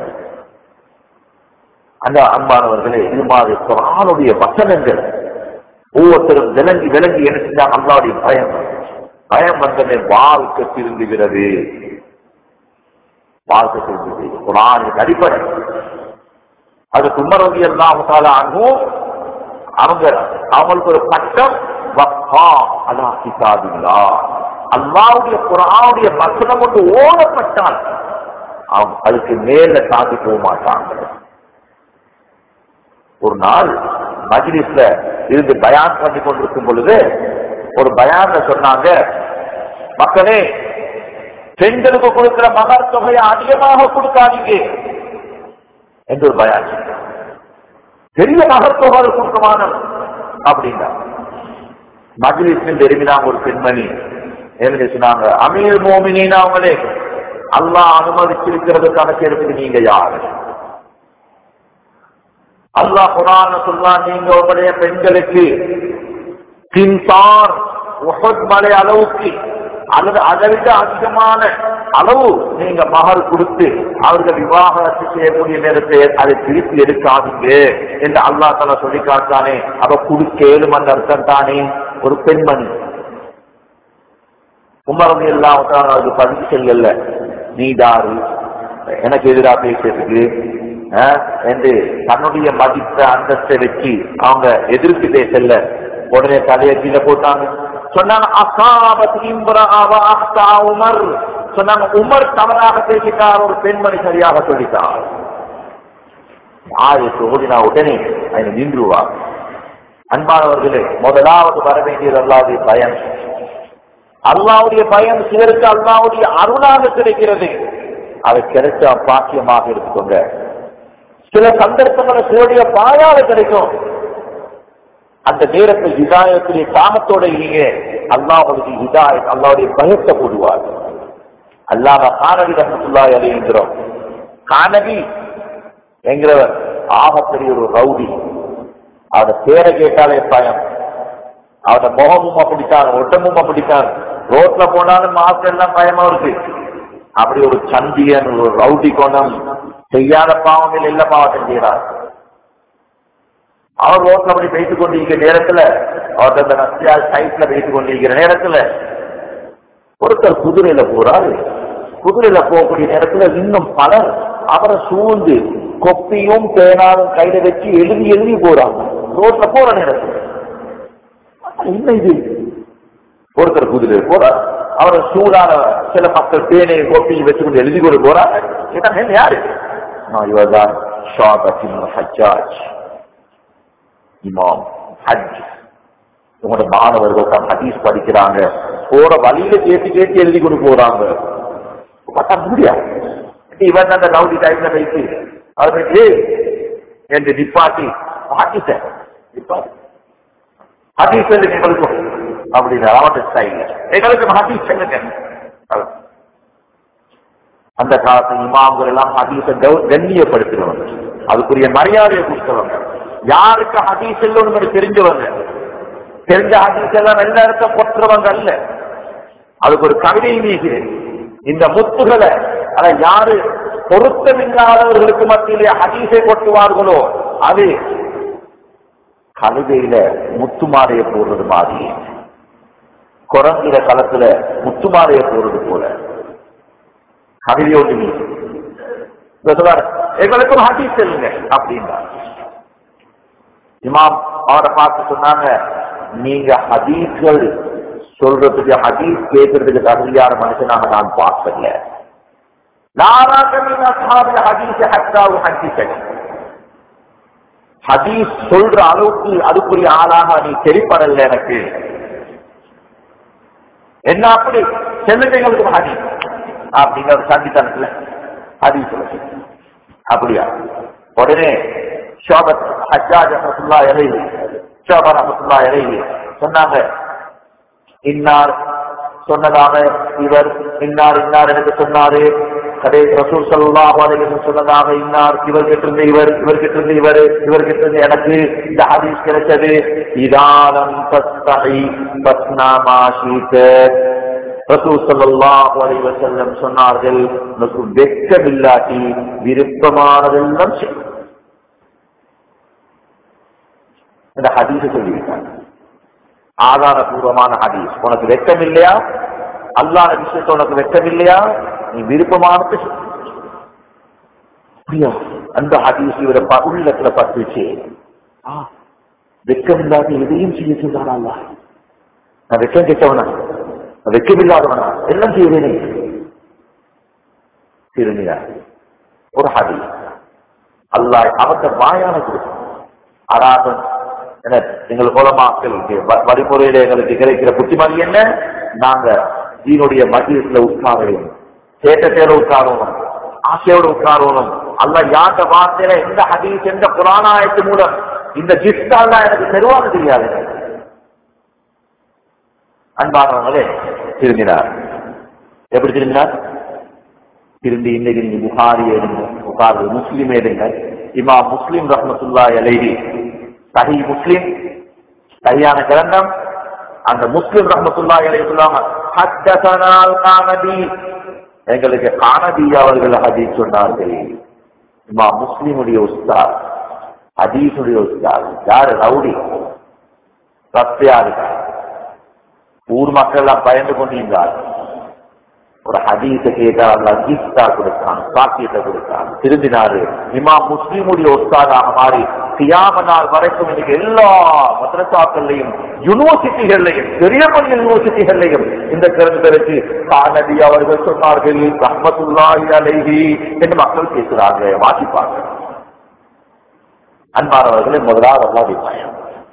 அந்த அன்பானவர்களே இது மாதிரி குரானுடைய வசனங்கள் ஒவ்வொருத்தரும் விளங்கி விளங்கி என்ன செஞ்சா அல்லாவுடைய பயம் பயம் வந்தமே வாழ்க்கை திருந்துகிறது வாழ்க்கை திருந்துகிறது குரானுக்கு அடிப்படை அது குமரவி எல்லாம் அனுபவம் அவங்க அவங்களுக்கு ஒரு பட்டம் வப்பா அலா கிதாபில்லா அல்லாவுடைய குரானுடைய வசனம் கொண்டு ஓடப்பட்டால் அவங்க அதுக்கு மேல தாண்டி போக மாட்டாங்க ஒரு நாள் மஜ்லிஸ்ல இருந்து பயான் பண்ணி கொண்டிருக்கும் பொழுது ஒரு பயான்ல சொன்னாங்க மக்களே பெண்களுக்கு கொடுக்கிற மகர் தொகையை அதிகமாக கொடுக்காதீங்க என்று ஒரு பயான் சொன்னாங்க. பெரிய மகர் தொகை கொடுக்கமான அப்படின்னா மஜ்லிஸ்ல தெரிவினாங்க ஒரு பெண்மணி என்ன சொன்னாங்க அமீர் மோமினின் அவங்களே அல்லாஹ் அனுமதிச்சிருக்கிறது கணக்கெடுத்து நீங்க யாரு அல்லாஹ் குரான் சொல்லலாம் நீங்க உங்களுடைய பெண்களுக்கு தின்சார் உஹத் மலை அளவுக்கு அல்லது அதை விட அதிகமான அளவு நீங்க மகள் கொடுத்து அவர்கள் விவாகரத்து செய்யக்கூடிய நேரத்தை அதை திருப்பி எடுக்காதீங்க என்று அல்லா தலா சொல்லி காட்டானே அவ குடுக்க ஏழு மணி அர்த்தம் தானே ஒரு பெண்மணி உமரம் எல்லாம் அதுக்கு பதிவு செய்யல நீ தாரு எனக்கு எதிராக பேசுறதுக்கு ஆஹ், என்று தன்னுடைய மதிப்ப அந்தஸ்தை வச்சு அவங்க எதிர்த்து பேசல உடனே தலையை கீழே போட்டாங்க சொன்னாங்க அசாபத் இம்ரஅவ அஹ்தா உமர் சொன்னாங்க உமர் தவறாக பேசிட்டார் ஒரு பெண்மணி சரியாக சொல்லிட்டார் ஆயத்து ஓடினா உடனே அதை நின்றுவார் அன்பானவர்களே முதலாவது வர வேண்டியது அல்லாவுடைய பயம் அல்லாவுடைய பயம் சிலருக்கு அல்லாவுடைய அருளாக கிடைக்கிறது அது கிடைச்சா பாக்கியமாக எடுத்துக்கோங்க சில சந்தர்ப்பங்கள் சிலருடைய பாயால கிடைக்கும் அந்த நேரத்தில் ஹிதாயத்துடைய தாமத்தோட இல்லைங்க அல்லாஹ் உங்களுக்கு ஹிதாயத் அல்லாவுடைய பயத்தை போடுவார் அல்லாம கானவி ரஹத்துல்லாய் அலைகின்றோம் கானவி என்கிறவர் ஆகப்பெரிய ஒரு ரவுடி அவட பேரை கேட்டாலே பயம் அவட முகமும் அப்படித்தான் ஒட்டமும் அப்படித்தான் ரோட்ல போனாலும் மாஸ்டர் எல்லாம் பயமா இருக்கு அப்படி ஒரு சந்தியன் ஒரு ரவுடி கோணம் செய்யாத பாவங்கள் எல்லா பாவத்தையும் செய்யறார் அவர் ரோட்ல அப்படி பேசிக் கொண்டிருக்கிற நேரத்துல அவர் அந்த நத்தியா சைட்ல பேசிக் கொண்டிருக்கிற நேரத்துல ஒருத்தர் குதிரையில போறாரு குதிரையில போகக்கூடிய நேரத்துல இன்னும் பலர் அவரை சூழ்ந்து கொப்பியும் பேனாலும் கையில வச்சு எழுதி எழுதி போறாங்க ரோட்ல போற நேரத்துல என்ன இது ஒருத்தர் குதிரை போறார் அவரை சூடான சில மக்கள் பேனை கொப்பி வச்சுக்கொண்டு எழுதி கொண்டு போறாங்க இதான் என்ன யாரு நான் இவர்தான் ஷாபத்தின் ஹஜ்ஜாஜ் இமாம் ஹஜ் உங்களோட மாணவர்கள் தான் ஹதீஸ் படிக்கிறாங்க போற வழியில கேட்டு கேட்டு எழுதி கொண்டு போறாங்க பார்த்தா முடியாது இவன் அந்த ரவுடி டைம்ல வைத்து அவருக்கு என்று நிப்பாட்டி ஹதீஸ நிப்பாட்டி ஹதீஸ் எங்களுக்கும் அப்படின்னு அவன் ஸ்டைல் எங்களுக்கு ஹதீஸ் சொல்லுங்க அந்த காலத்து இமாம்கள் எல்லாம் ஹதீஸ கௌ- கண்ணியப்படுத்தினவங்க அதுக்குரிய மரியாதையை கொடுத்தவங்க யாருக்கு ஹதீஸ் இல்லைன்னு தெரிஞ்சவங்க தெரிஞ்ச ஹதீஸ் எல்லாம் எல்லா இடத்த கொட்டுறவங்க அல்ல அதுக்கு ஒரு கவிதை மீது இந்த முத்துகளை அதை யாரு பொருத்தமில்லாதவர்களுக்கு மத்தியிலே ஹதீஸை கொட்டுவார்களோ அது கழுதையில முத்துமாலைய போடுறது மாதிரி குரங்கிற களத்துல முத்துமாலைய போடுறது போல கவிதையோடு நீ சொல்லுவார் எங்களுக்கும் ஹதீஸ் சொல்லுங்க அப்படின்னா இமாம் அவரை பார்த்து சொன்னாங்க நீங்க ஹதீஸ்கள் சொல்றதுக்கு ஹதீஸ் கேட்கறதுக்கு தகுதியான மனுஷனாக நான் பார்க்கல நாராக நீங்க அஸ்ஹாபில் ஹதீஸ் ஹத்தாவு ஹதீஸ் ஹதீஸ் சொல்ற அளவுக்கு அதுக்குரிய ஆளாக நீ தெரிப்படல எனக்கு என்ன அப்படி செல்லுங்க எங்களுக்கு ஹதீஸ் அப்படிங்கிற சந்தித்தனத்துல ஹதீஸ் சொல்லுங்க அப்படியா உடனே ஷோபத் ஹஜ்ஜாஜ் ரஹமத்துல்லா இறைவி ஷோபா ரஹமத்துல்லா இறைவி சொன்னாங்க இன்னார் சொன்னதாக இவர் இன்னார் இன்னார் எனக்கு சொன்னாரு கடை ரசூல் சல்லாஹ் அலைஹி சொன்னதாக இன்னார் இவர் கிட்டிருந்து இவர் இவர் கிட்டிருந்து இவர் இவர் கிட்டிருந்து எனக்கு இந்த ஹதீஸ் கிடைச்சது இதாலம் தஸ்தஹி பஸ்னா மாஷீத ரசூல் ஸல்லல்லாஹு அலைஹி வஸல்லம் சொன்னார்கள் உனக்கு வெட்கமில்லாட்டி விருப்பமானதெல்லாம் செய் இந்த ஹதீஸை சொல்லியிருக்காங்க ஆதாரபூர்வமான ஹதீஸ் உனக்கு வெட்கம் இல்லையா அல்லாஹ் விஷயத்தை உனக்கு வெட்கம் இல்லையா நீ விருப்பமானது செய். அப்படியா அந்த ஹதீஸ் இவரை ப- உள்ளத்துல பத்துச்சு ஆ, வெட்கம் இல்லாத எதையும் செய்ய சொல்றான் அல்லாஹ் நான் வெட்கம் கெட்டவனா நான் வெட்கம் இல்லாதவனா எல்லாம் செய்வேனே திருநியா ஒரு ஹதீஸ் அல்லாஹ் அவத்த வாயான கொடுக்கும் அராதன் என்ன எங்கள் குலமாக்களுக்கு வ- வழிமுறையில எங்களுக்கு கிடைக்கிற புத்திமதி என்ன நாங்க தீனுடைய மத்தியத்துல உட்காரணும் சேட்டத்தேட உட்காரணும் ஆசையோட உட்காரணும் அல்ல யார்கிட்ட வார்த்தையில எந்த ஹதீஸ் எந்த புராணாயத்து மூலம் இந்த கிஃப்டால் தான் எனக்கு தருவாங்க தெரியாது அன்பானவங்களே திரும்பினார் எப்படி திரும்பினார் திரும்பி இன்னைக்கு நீங்க புகாரி எடுங்க புகாரி முஸ்லிம் எடுங்க இமா முஸ்லிம் ரஹமத்துல்லா அலைஹி சஹி முஸ்லிம் சரியான கிரந்தம் அந்த முஸ்லிம் ரஹமத்துல்லா அலைஹி சொல்லாம ஹத்தசனால் கானதி எங்களுக்கு கானதி அவர்கள் ஹதீஸ் சொன்னார்கள் இமா முஸ்லிமுடைய உஸ்தாத் ஹதீஸுடைய உஸ்தாத் யாரு ரவுடி சத்தியா இருக்கார் ஊர் மக்கள் எல்லாம் பயந்து கொண்டிருந்தார்கள் ஒரு ஹதீஸை கேட்டா அல்லாஹ் கிஃப்டா கொடுத்தான் பாக்கியத்தை கொடுத்தான் திரும்பினாரு இமா முஸ்லீமுடைய ஒஸ்தாதாக மாறி கியாம நாள் வரைக்கும் இன்னைக்கு எல்லா மദ്രസാக்கள்லையும் யூனிவர்சிட்டிகள்லையும் பெரிய பெரிய யூனிவர்சிட்டிகள்லையும் இந்த கிரந்தருக்கு கானதி அவர்கள் சொன்னார்கள் ரஹ்மத்துல்லாஹி அலைஹி என்று மக்கள் பேசுறாங்க வாசிப்பாங்க அன்பானவர்களே முதலாவது அல்லாஹ் பயம்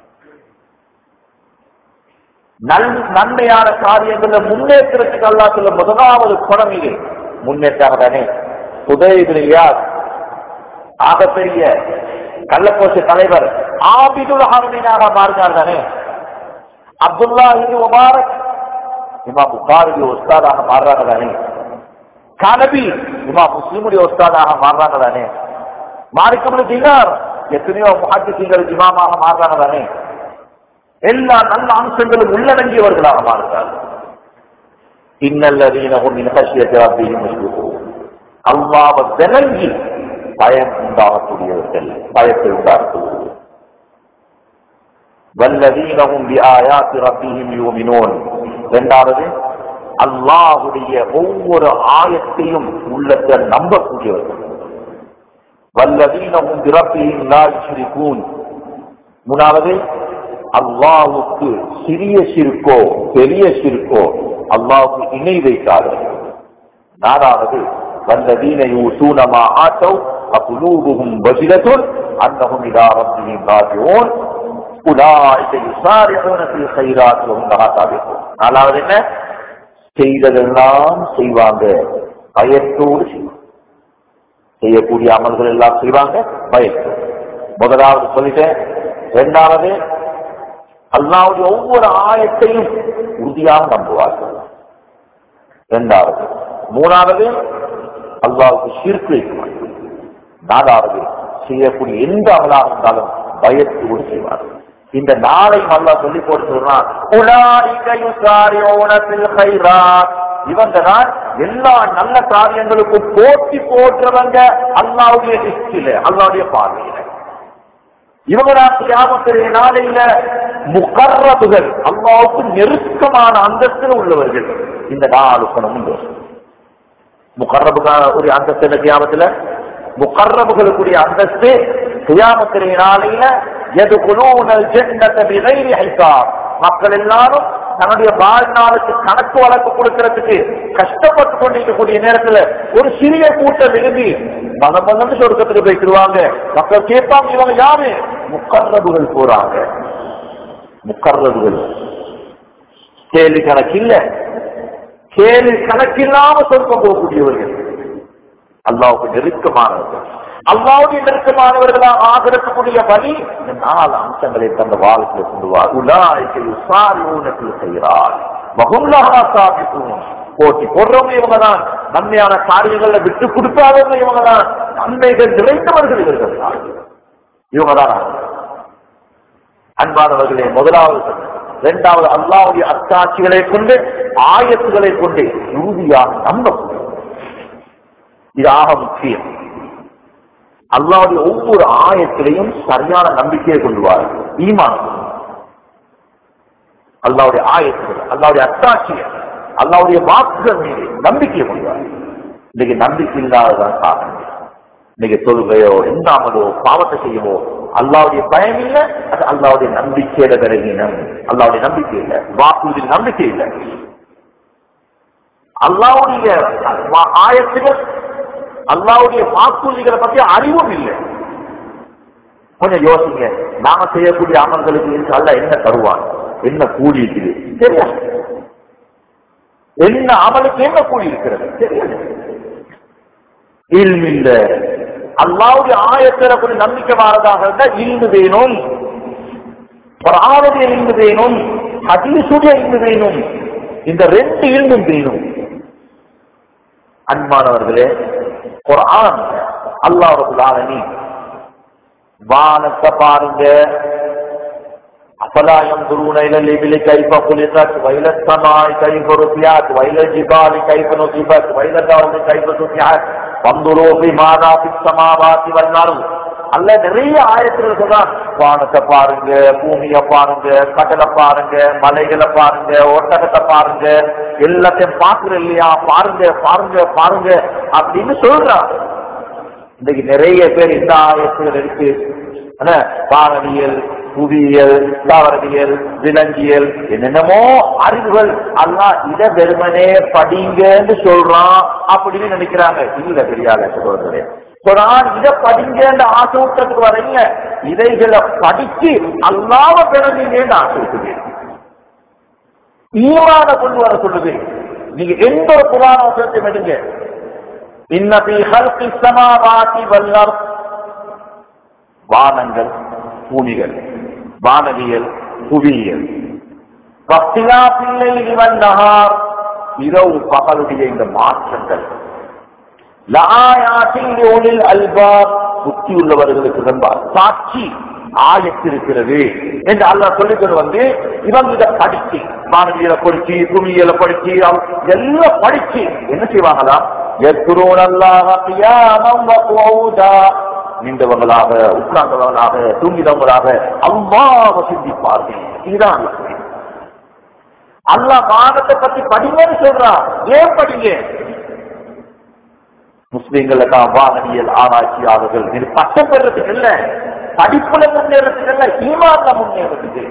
நல் நன்மையான காரியங்கள்ல முன்னேற்றத்துக்கு அல்லா சொல்ல முதலாவது குணம் இது முன்னேற்றாக தானே உதயபிரியா ஆகப்பெரிய கள்ளப்போச தலைவர் ஆபிதுல் ஹாரமீனாக மாறினார் தானே அப்துல்லா இது முபாரக் இமா புகாரி உஸ்தாதாக மாறுறாங்க தானே கனபி இமா முஸ்லிமுடைய உஸ்தாதாக மாறுறாங்க தானே மாறிக்கமுடி தினார் எத்தனையோ முஹாத்திகளுக்கு இமாமாக மாறுறாங்க தானே எல்லா நல்ல அம்சங்களும் உள்ளடங்கியவர்களாக மாறுகிறார்கள் இன்னல்லதீனகும் அல்லாவ விளங்கி பயம் உண்டாகக்கூடியவர்கள் பயத்தை உண்டாகக்கூடியவர்கள் வல்லதீனகும் பிஆயாத்தி ரப்பிஹிம் யூமினூன் இரண்டாவது அல்லாஹ்வுடைய ஒவ்வொரு ஆயத்தையும் உள்ளத்தை நம்பக்கூடியவர்கள் வல்லதீனகும் பிரப்பிஹிம் லா யுஷ்ரிகூன் மூணாவது அல்லாவுக்கு சிறிய சிறுக்கோ பெரிய சிறுக்கோ அல்லாவுக்கு இணை வைக்காது நாலாவது வல்லதீன யூசூனமா ஆட்டோ அகுலூபுகும் வஜிலத்துன் அன்னஹும் இதா ரப்பிஹிம் ராஜிஊன் உலாயிக யுசாரிஊன ஃபில் கைராத் வஹும் லஹா சாபிகூன் நாலாவது என்ன செய்ததெல்லாம் செய்வாங்க பயத்தோடு செய்வாங்க செய்யக்கூடிய அமல்கள் எல்லாம் செய்வாங்க பயத்தோடு முதலாவது சொல்லிட்டேன் இரண்டாவது அல்லாவுடைய ஒவ்வொரு ஆயத்தையும் உறுதியாக நம்புவார்கள் இரண்டாவது மூணாவது அல்லாவுக்கு சீர்க்கு வைக்க மாட்டார்கள் நாலாவது செய்யக்கூடிய எந்த அமலாக இருந்தாலும் பயத்தோடு செய்வார்கள் இந்த நாளை நல்லா சொல்லி போட்டு சொல்றான் இவங்க தான் எல்லா நல்ல காரியங்களுக்கும் போட்டி போடுறவங்க அல்லாவுடைய ஹிஸ்டில அல்லாவுடைய பார்வையில இவங்க தான் கியாமத்துடைய நாளையில முகர்ரபுகள் அல்லாவுக்கு நெருக்கமான அந்தஸ்தில் உள்ளவர்கள் இந்த நாலு குணம் உண்டு முகர்ரபுக ஒரு அந்தஸ்து என்ன கியாமத்துல முகர்ரபுகளுக்குரிய அந்தஸ்து கியாமத்துடைய நாளையில எது குலூனல் ஜென்னத்தை விரைவி ஹைசாப் மக்கள் எல்லாரும் தன்னுடைய வாழ்நாளுக்கு கணக்கு வழக்கு கொடுக்கறதுக்கு கஷ்டப்பட்டு கொண்டிருக்கக்கூடிய நேரத்துல ஒரு சிறிய கூட்டம் விரும்பி மதம் வந்து சொர்க்கத்துக்கு போய்க்கிடுவாங்க மக்கள் கேட்பாங்க இவங்க யாரு முக்கர்ரபுகள் போறாங்க முக்கர்ரபுகள் கேள்வி கணக்கில்ல கேள்வி கணக்கில்லாம சொர்க்கம் போகக்கூடியவர்கள் அல்லாவுக்கு நெருக்கமானவர்கள் அல்லாவுடைய நெருக்கமானவர்களாக ஆகிறக்கூடிய வழி இந்த நாலு அம்சங்களை தந்த வாழ்க்கையில் கொண்டு வா உலாய்க்கு உசாரி ஊனத்தில் செய்கிறார் மகுல்லஹா சாபிக்கும் போட்டி போடுறவங்க இவங்க தான் நன்மையான காரியங்களை விட்டு கொடுக்காதவங்க இவங்க தான் நன்மைகள் நிறைந்தவர்கள் இவர்கள் தான் இவங்க தான் அன்பானவர்களே முதலாவது இரண்டாவது அல்லாவுடைய அத்தாட்சிகளை கொண்டு ஆயத்துகளை கொண்டு உறுதியாக நம்பக்கூடிய இது ஆக முக்கியம் அல்லாவுடைய ஒவ்வொரு ஆயத்திலையும் சரியான நம்பிக்கையை கொண்டு வாருங்கள் ஈமான் அல்லாவுடைய ஆயத்துகள் அல்லாவுடைய அத்தாட்சிகள் அல்லாவுடைய வாக்குகள் மீது நம்பிக்கையை கொண்டு வாருங்கள் இன்னைக்கு நம்பிக்கை இல்லாததான் காரணம் இன்னைக்கு தொழுகையோ எந்தாமலோ பாவத்தை செய்யவோ அல்லாவுடைய பயம் இல்ல அது அல்லாவுடைய நம்பிக்கையில விலகினம் அல்லாவுடைய நம்பிக்கை இல்ல வாக்குறுதியில் நம்பிக்கை இல்லை அல்லாவுடைய ஆயத்துகள் அல்லாவுடைய வாக்குறுதிகளை பத்தி அறிவும் இல்லை கொஞ்சம் யோசிங்க நாம செய்யக்கூடிய அமல்களுக்கு இருக்கு அல்ல என்ன தருவான் என்ன கூலி இருக்குது தெரியாது என்ன அமலுக்கு என்ன கூலி இருக்கிறது தெரியாது இல்மு இல்ல அல்லாவுடைய ஆயத்தில கொஞ்சம் நம்பிக்கை மாறதாக இருந்தா இல்மு வேணும் ஒரு ஆளுடைய இல்மு வேணும் ஹதீசுடைய இல்மு வேணும் இந்த ரெண்டு இல்மும் வேணும் அன்பானவர்களே குரான் அல்லாஹ் ரபுல் ஆலமீன் வானத்தை பாருங்க أفلا ينظرون إلى الإبل كيف خلقت وإلى السماء كيف رفعت وإلى الجبال كيف نصبت وإلى الأرض كيف سطحت وانظروا في ماذا في السماوات والأرض அல்ல நிறைய ஆயத்துகள் சொல்றான் வானத்தை பாருங்க பூமிய பாருங்க கடலை பாருங்க மலைகளை பாருங்க ஒட்டகத்தை பாருங்க எல்லாத்தையும் பாக்குற இல்லையா பாருங்க பாருங்க பாருங்க அப்படின்னு சொல்றான் இன்னைக்கு நிறைய பேர் இந்த ஆயத்துகள் இருக்கு வானவியல் புவியியல் தாவரவியல் விலங்கியல் என்னென்னமோ அறிவுகள் எல்லாம் இத வெறுமனே படிங்கன்னு சொல்றான் அப்படின்னு நினைக்கிறாங்க இல்ல தெரியாத சகோதரர்களே குரான் இத படிங்கன்னு ஆசை விட்டதுக்கு வரீங்க இதைகளை படிச்சு அல்லாம பிறந்தீங்கன்னு ஆசை விட்டுது ஈமான கொண்டு வர சொல்லுது நீங்க எந்த ஒரு புராண வசனத்தையும் எடுங்க இன்னபி ஹல்கி சமாவாதி வல்லர் வானங்கள் பூமிகள் வானவியல் புவியியல் பக்திலா பிள்ளை இவன் நகார் இரவு பகலுடைய இந்த மாற்றங்கள் லஆயாத்தின் அல்பார் புத்தி உள்ளவர்களுக்கு நண்பார் சாட்சி ஆயத்திருக்கிறது என்று அல்லாஹ் சொல்லிக்கொண்டு வந்து இவங்க இதை படிச்சு வானவியலை படிச்சு பூமியியலை படிச்சு எல்லாம் படிச்சு என்ன செய்வாங்களா நின்றவங்களாக உட்கார்ந்தவங்களாக தூங்கினவங்களாக அம்மாவை சிந்திப்பார்கள் இதுதான் அல்லாஹ் வானத்தை பத்தி படிங்கன்னு சொல்றான் ஏன் படிங்க முஸ்லிம்களுக்காக வானவியல் ஆராய்ச்சியாளர்கள் இது பட்டம் பெறதுக்கு இல்ல படிப்புல முன்னேறதுக்கு இல்ல ஈமான்ல முன்னேறதுக்கு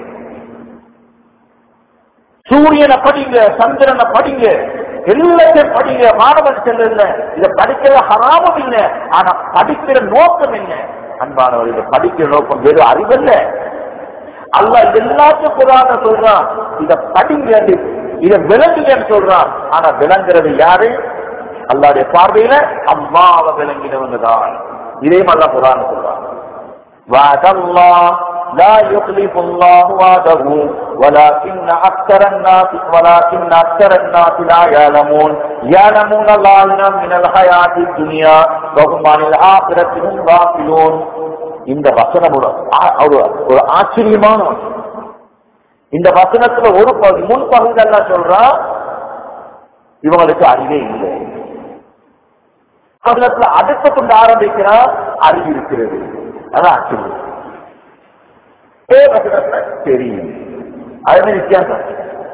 சூரியனை படிங்க சந்திரனை படிங்க எல்லாத்தையும் படிங்க மாணவன் செல்ல இத படிக்கிற ஹராமம் இல்ல ஆனா படிக்கிற நோக்கம் என்ன அன்பானவர் இதை படிக்கிற நோக்கம் வெறும் அறிவல்ல அல்ல எல்லாத்தையும் புராண சொல்றான் இத படிங்க இத விளங்குங்கன்னு சொல்றான் ஆனா விளங்குறது யாரு அல்லாடைய பார்வையில அம்மாவை விளங்கினவங்க தான் இதையும் அல்ல புராண சொல்றான் وعد الله لا يخلف الله وعده ولكن أكثر الناس ولكن أكثر الناس لا يعلمون يعلمون ظاهرا من الحياة الدنيا وهم عن الآخرة هم غافلون இந்த வசனம் ஒரு ஆ- ஒரு- ஒரு ஆச்சரியமான வசனம். இந்த வசனத்துல ஒரு பகுதி முன் பகுதியெல்லாம் சொல்றா இவங்களுக்கு அறிவே இல்லை வசனத்துல அடுத்த கொண்டு ஆரம்பிக்கிறா அறிவு இருக்கிறது அதான் ஆச்சரியம் ஏ வசனத்துல தெரியும் அதுதான் வித்தியாசம்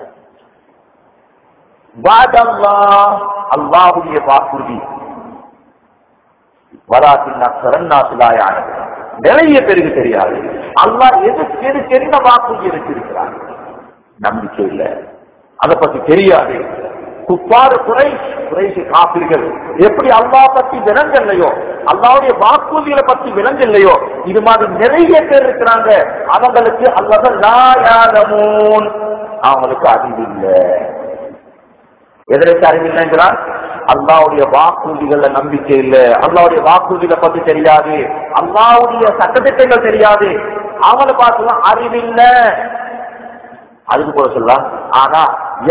வாதல்லா அல்லாஹுடைய வாக்குறுதி வராத்தின் சரண்ணாசிலாயானது நிறைய பேருக்கு தெரியாது அல்லாஹ் எது எதுக்கு என்ன வாக்குறுதி எடுத்திருக்கிறார் நம்பிக்கை இல்லை அதை பத்தி தெரியாது குப்பாறு குறை குறைசி காப்பீர்கள் எப்படி அல்லா பத்தி விலங்கல்லையோ அல்லாவுடைய வாக்குறுதிகளை பத்தி விலங்கல்லையோ இது மாதிரி நிறைய பேர் இருக்கிறாங்க அவங்களுக்கு அல்லது லாயாலமூன் அவங்களுக்கு அறிவு இல்லை எதற்கு அறிவில்லைங்கிறான் அல்லாவுடைய வாக்குறுதிகள்ல நம்பிக்கை இல்ல அல்லாவுடைய வாக்குறுதிகளை பத்தி தெரியாது அல்லாவுடைய சட்டத்திட்டங்கள் தெரியாது அவங்கள பார்த்துலாம் அறிவில்ல அதுக்கு போல சொல்லலாம் ஆனா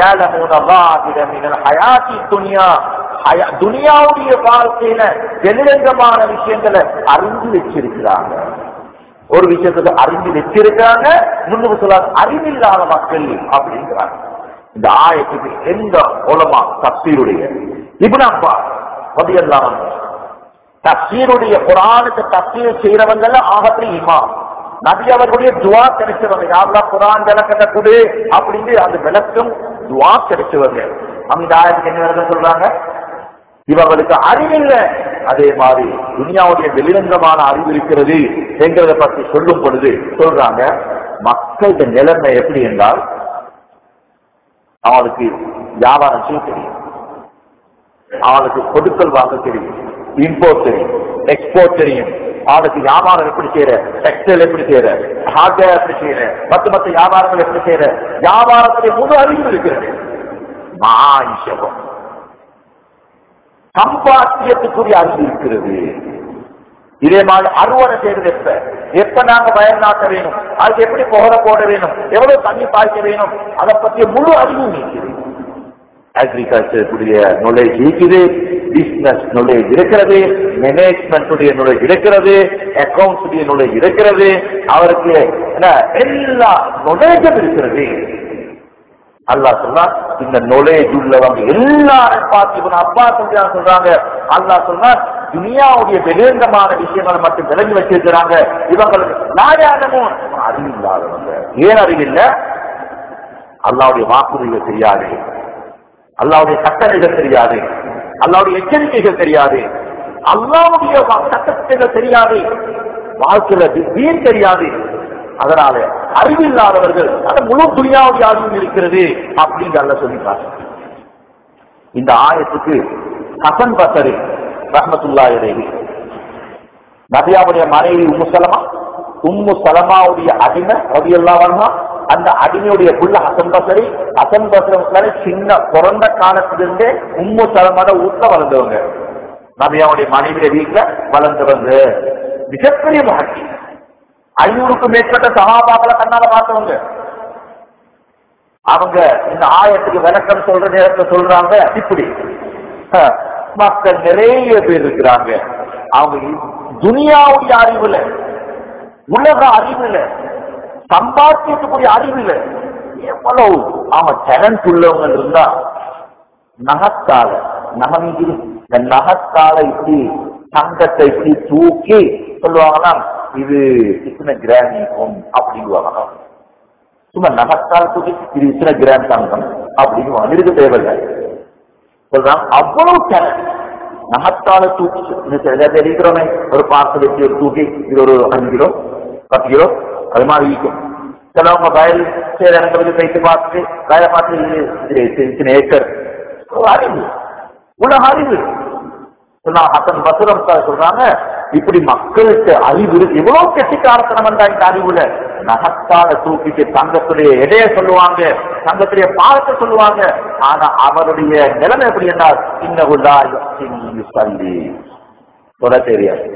ஹயாத்தி துனியா ஹயா- துனியாவுடைய வாழ்க்கையில வெளிரங்கமான விஷயங்களை அறிந்து வச்சிருக்கிறாங்க ஒரு விஷயத்துக்கு அறிந்து வச்சிருக்காங்க முன்னுக்கு சொல்லாத அறிவில்லாத மக்கள் அப்படிங்கிறாங்க இந்த ஆயத்துக்கு எந்த உலமா தப்சீருடைய இப்னு அப்பா பதியெல்லாம் தப்சீருடைய குரானுக்கு தப்சீர் செய்யறவங்க ஆகத்துல இமாம் நபி அவர்களுடைய துவா கிடைச்சவங்க யாரெல்லாம் குரான் விளக்கத்தை கொடு அப்படின்னு அந்த விளக்கம் துவா கிடைச்சவங்க அந்த ஆயத்துக்கு என்ன விளக்கம் சொல்றாங்க இவங்களுக்கு அறிவில்லை அதே மாதிரி துனியாவுடைய வெளிரங்கமான அறிவு இருக்கிறது என்கிறத பத்தி சொல்லும் பொழுது சொல்றாங்க மக்களுடைய நிலைமை எப்படி என்றால் அவளுக்கு வியாபாரம் செய்ய தெரியும் அவளுக்கு கொடுக்கல் வாங்க தெரியும் இம்போர்ட் தெரியும் எக்ஸ்போர்ட் தெரியும் அவளுக்கு வியாபாரம் எப்படி செய்யற டெக்ஸ்டைல் எப்படி செய்யற ஹார்ட்வேர் எப்படி செய்யற மத்த மத்த வியாபாரங்கள் எப்படி செய்யற வியாபாரத்துடைய முழு அறிவு இருக்கிறது மாயிஷகம் சம்பாத்தியத்துக்குரிய அறிவு இருக்கிறது இதே மாதிரி அறுவடை செய்யறது எப்ப எப்ப நாங்க வயல் நாட்ட வேணும் அதுக்கு எப்படி புகழ போட வேணும் எவ்வளவு தண்ணி பாய்க்க வேணும் அதை பற்றிய முழு அறிவும் இருக்குது அக்ரிகல்ச்சர் உடைய நாலேஜ் இருக்குது பிசினஸ் நாலேஜ் இருக்கிறது மேனேஜ்மெண்ட் உடைய நாலேஜ் இருக்கிறது அக்கௌண்ட்ஸ் உடைய நாலேஜ் இருக்கிறது அவருக்கு என்ன எல்லா நாலேஜும் இருக்கிறது அல்லாஹ் சொன்னா இந்த நாலேஜ் உள்ளவங்க எல்லாரும் பார்த்து இவன் அப்பா சொல்றா சொல்றாங்க அல்லாஹ் சொன்னா துனியாவுடைய வெளிரங்கமான விஷயங்களை மட்டும் விளங்கி வச்சிருக்கிறாங்க இவங்களுக்கு நாயானமும் அறிவு இல்லாதவங்க ஏன் அறிவில்ல அல்லாவுடைய வாக்குறுதிகள் தெரியாது அல்லாவுடைய கட்டளைகள் தெரியாது அல்லாவுடைய எச்சரிக்கைகள் தெரியாது அல்லாவுடைய சட்டத்திட்டங்கள் தெரியாது வாழ்க்கையில வீண் தெரியாது அதனால அறிவில்லாதவர்கள் அந்த முழு துணியாவுடைய அறிவு இருக்கிறது அப்படின்னு அல்ல சொல்லிட்டார் இந்த ஆயத்துக்கு ஹசன் பசரி ரஹமத்துல்லா இடையே நபியாவுடைய மனைவி உம்மு சலமா உம்மு சலமாவுடைய அடிமை ரபியல்லா வருமா அந்த அடிமையுடைய புள்ள ஹசன் பசரி ஹசன் பசரி சின்ன பிறந்த காலத்திலிருந்தே உம்மு சலமான வீட்டுல வளர்ந்தவங்க நபியாவுடைய மனைவிய வீட்டுல வளர்ந்தவங்க மிகப்பெரிய மகட்சி ஐநூறுக்கும் மேற்பட்ட சகாபாக்களை கண்ணால பார்த்தவங்க அவங்க இந்த ஆயத்துக்கு விளக்கம் சொல்ற நேரத்துல சொல்றாங்க இப்படி அஹ், மக்கள் நிறைய பேர் இருக்கிறாங்க அவங்க துனியாவுடைய அறிவுல உலக அறிவுல சம்பாத்தியத்துக்குரிய அறிவுல எவ்வளவு அவன் டேலண்ட் உள்ளவங்க இருந்தா நகத்தால நகம் இது இந்த நகத்தால இப்படி தங்கத்தை இப்படி தூக்கி சொல்லுவாங்கன்னா இது இத்தனை கிராம் இருக்கும் அப்படிங்குவாங்க சும்மா நகத்தால் தூக்கி இது இத்தனை கிராம் தங்கம் அப்படின்னு இருக்க தேவையில்லை சொல்றாங்க அவ்வளவு டேலண்ட் நகத்தால தூக்கி தெரிவிக்கிறோமே ஒரு பார்த்து வச்சு ஒரு தூக்கி இது ஒரு அஞ்சு கிலோ பத்து கிலோ அது மாதிரி இருக்கும் சிலவங்க வயல் சரி இடங்களுக்கு போயிட்டு பார்த்துட்டு வயலை பார்த்து இது இது இத்தனை ஏக்கர் ஒரு அறிவு உலக அறிவு சொன்னா ஹசன் பசுரம் சொல்றாங்க இப்படி மக்களுக்கு அறிவு இருக்கு எவ்வளவு கெட்டிக்காரத்தனம் வந்தா இந்த அறிவுல நகத்தால தூக்கிட்டு தங்கத்துடைய எடைய சொல்லுவாங்க தங்கத்துடைய பாகத்தை சொல்லுவாங்க ஆனா அவருடைய நிலைமை எப்படி என்றால் இன்னகுல்லா சல்லி தொலை தெரியாது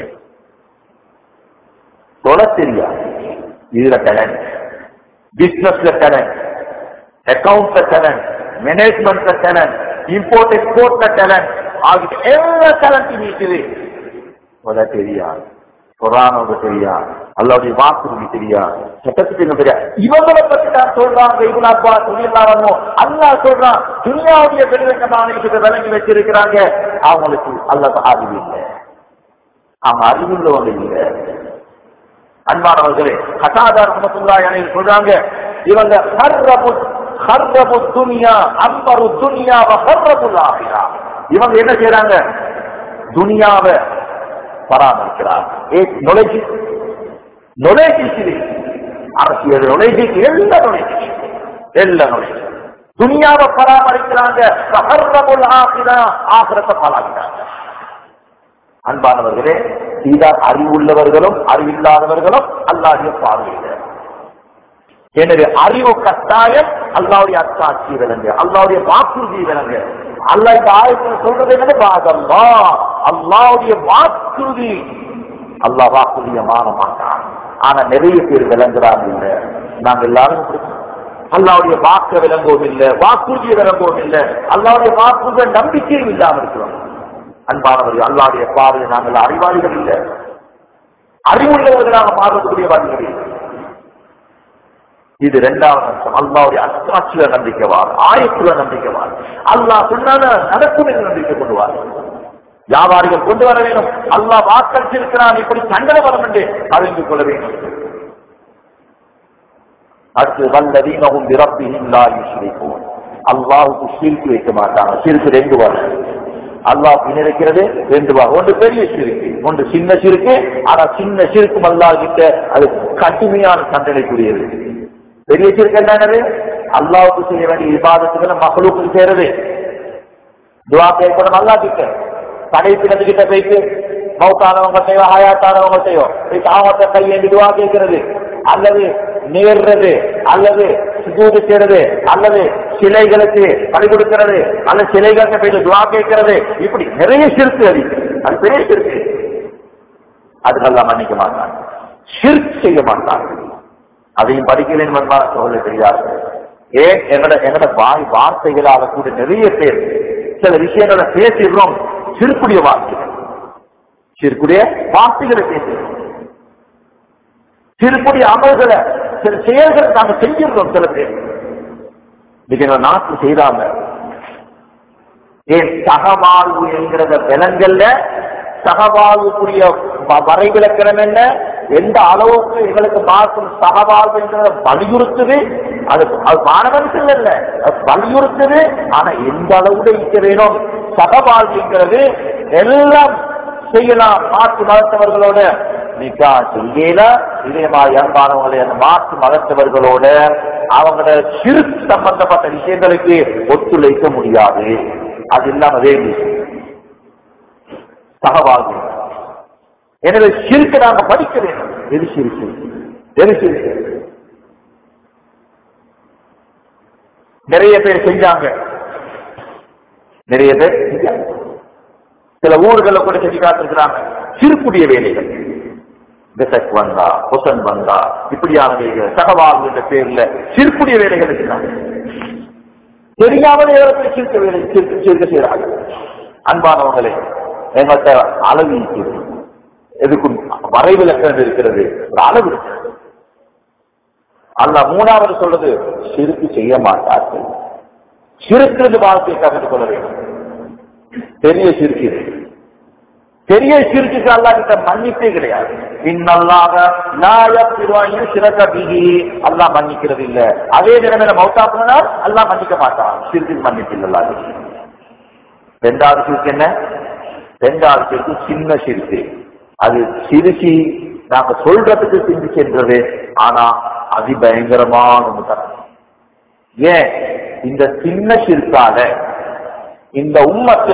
தொலை தெரியாது இதுல டேலண்ட் பிசினஸ்ல டேலண்ட் அக்கௌண்ட்ல டேலண்ட் மேனேஜ்மெண்ட்ல டேலண்ட் இம்போர்ட் எக்ஸ்போர்ட்ல டேலண்ட் ஆகிய எல்லா டேலண்ட்டும் இருக்குது தொலை தெரியாது குரானோட தெரியா அல்லாவுடைய வாக்குறுதி தெரியா சட்டத்துக்கு தெரியா இவங்களை பத்தி தான் சொல்றாங்க இவங்க அப்பா துணியில்லாமோ அல்லா சொல்றான் துணியாவுடைய பெருவெக்கமான விஷயத்தை விளங்கி வச்சிருக்கிறாங்க அவங்களுக்கு அல்ல அறிவு இல்லை அவங்க அறிவுள்ளவங்க இல்லை அன்பானவர்களே கட்டாதார் குமத்துல்லா என சொல்றாங்க இவங்க ஹர்ரபு ஹர்ரபு துனியா அம்பரு துனியாவ ஹர்ரபுல் ஆகிறா இவங்க என்ன செய்யறாங்க துனியாவை பராமரிக்கிறார் ஏ நுழைச்சி நுழைச்சி அரசியல் நுழைச்சி எல்லா நுழைச்சி எல்லா நுழைச்சி துனியாவை பராமரிக்கிறாங்க சஹர்ரபுல் ஆகிரா ஆகிரத்தை பாலாகிறாங்க அன்பானவர்களே இதுதான் அறிவுள்ளவர்களும் அறிவில்லாதவர்களும் அல்லாஹ்வுடைய பார்வையில எனவே அறிவு கட்டாயம் அல்லாவுடைய அத்தாட்சி விளங்கு அல்லாவுடைய வாக்குறுதி விளங்கு அல்லாஹ் இந்த ஆயத்தில் சொல்றது என்னது பாதல்லா அல்லாவுடைய வாக்குறுதி அல்லாஹ் வாக்குறுதியை மாற மாட்டான் ஆனா நிறைய பேர் விளங்குறாங்க இல்ல நாங்க எல்லாரும் இப்படி அல்லாவுடைய வாக்க விளங்குவோம் இல்ல வாக்குறுதியை விளங்குவோம் இல்ல அல்லாவுடைய வாக்குறுதிய நம்பிக்கையும் இல்லாம இருக்கிறோம் அன்பானவர்கள் அல்லாவுடைய பார்வை நாங்கள் அறிவாளிகள் இல்ல அறிவுள்ளவர்களாக மாறக்கூடிய வாழ்கள் இல்லை இது இரண்டாவது அம்சம் அல்லாவுடைய அத்தாட்சியில நம்பிக்கைவார் ஆயத்துல நம்பிக்கைவார் அல்லாஹ் சொன்னால நடக்கும் என்று நம்பிக்கை கொண்டுவார் வியாபாரிகள் கொண்டு வர வேண்டும் அல்லாஹ் வாக்களிச்சிருக்கிறான் இப்படி தண்டனை வரும் என்று அறிந்து கொள்ள வேண்டும் அடுத்து வல்லதீனவும் விரப்பியும் லா யுஷ்ரிகூன் அல்லாஹுக்கு சிரிக்கு வைக்க மாட்டாங்க சிரிக்கு ரெண்டு வரும் அல்லாஹ் நினைக்கிறது ரெண்டு வரும் ஒன்று பெரிய சிறுக்கு ஒன்று சின்ன சிறுக்கு ஆனா சின்ன சிறுக்கும் அல்லாஹ் கிட்ட அது கடுமையான தண்டனைக்குரியது பெரிய சிறுக்கு என்னது அல்லாவுக்கு செய்ய வேண்டிய விவாதத்துகளை மகளுக்கு செய்யறது துவா கேட்கணும் அல்லா கிட்ட கடைப்பினது கிட்ட போயிட்டு மௌத்தானவங்கள்ட்டையோ ஹயாத்தானவங்கள்ட்டையோ போயிட்டு அவங்கள்ட்ட கையேந்தி துவா கேட்கிறது அல்லது நேர்றது அல்லது சுஜூது செய்யறது அல்லது சிலைகளுக்கு பணி கொடுக்கிறது அல்லது சிலைகளுக்கு போயிட்டு துவா கேட்கிறது இப்படி நிறைய சிறுக்கு அது அது பெரிய சிறுக்கு அதுக்கெல்லாம் மன்னிக்க மாட்டாங்க ஷிர்க் செய்ய மாட்டாங்க அதையும் படிக்கிறேன் சொல்ல தெரியாது ஏன் எங்கட எங்கட வாய் வார்த்தைகளால கூட நிறைய பேர் சில விஷயங்களை பேசிடுறோம் சிறுக்குடைய வார்த்தைகள் சிறுக்குடைய வார்த்தைகளை பேசுகிறோம் சிறுக்குடைய அமல்களை சில செயல்களை நாங்க செஞ்சிருக்கோம் சில பேர் இன்னைக்கு எங்க நாட்டில் செய்யறாங்க ஏன் சகவாழ்வு என்கிறத விலங்கல்ல சகவாழ்வுக்குரிய வ- வரைவிலக்கணம் என்ன எந்த அளவுக்கு எங்களுக்கு மாற்றும் சகவாழ்வு என்கிறத வலியுறுத்துது அது அது மாணவனுக்கு இல்ல அது வலியுறுத்துது ஆனா எந்த அளவுல இருக்க வேணும் சகவாழ்வு என்கிறது எல்லாம் செய்யலாம் மாற்று மதத்தவர்களோட நிக்கா செய்யல இதே மாதிரி அன்பானவங்களை அந்த மாற்று மதத்தவர்களோட அவங்களோட சிறு சம்பந்தப்பட்ட விஷயங்களுக்கு ஒத்துழைக்க முடியாது அது இல்லாம வேண்டி சகவாழ்வு எனவே சிறுக்கு நாங்க படிக்க வேண்டும் எது சிறுக்கு எது சிறுக்கு நிறைய பேர் செஞ்சாங்க நிறைய பேர் செஞ்சாங்க சில ஊர்களில் கூட செஞ்சு காத்திருக்கிறாங்க சிறுக்குடைய வேலைகள் விசக் வந்தா புசன் வந்தா இப்படியான வேலைகள் சகவாழ்வு என்ற பேர்ல சிறுக்குடைய வேலைகள் இருக்கிறாங்க தெரியாமலே இடத்துல சிறுக்க வேலை சிறுக்க சிறுக்க செய்யறாங்க அன்பானவங்களே எங்கள்கிட்ட அளவு இருக்கிறது எதுக்கும் வரைவிலக்கம் இருக்கிறது ஒரு அளவு இருக்கு அல்ல மூணாவது சொல்றது சிறுக்கு செய்ய மாட்டார்கள் சிறுக்கிறது வாழ்க்கையை கவனித்து கொள்ள வேண்டும் பெரிய சிறுக்கு இது பெரிய சிறுக்குக்கு அல்லா கிட்ட மன்னிப்பே கிடையாது இன்னல்லாக நாயப்பிருவாயும் சிறக்க பிகி அல்லா மன்னிக்கிறது இல்ல அதே நிலைமையில மௌத்தா போனால் அல்லா மன்னிக்க மாட்டான் சிறுக்கு மன்னிப்பு இல்ல அல்லாஹ். ரெண்டாவது சிறுக்கு என்ன ரெண்டாவது சிறுக்கு சின்ன சிறுக்கு அது சிறுசி நாங்க சொல்றதுக்கு சிந்திக்கின்றது ஆனா அதிபயங்கரமான ஒன்று தான் ஏன் இந்த சின்ன சிறுக்கால இந்த உம்மத்துல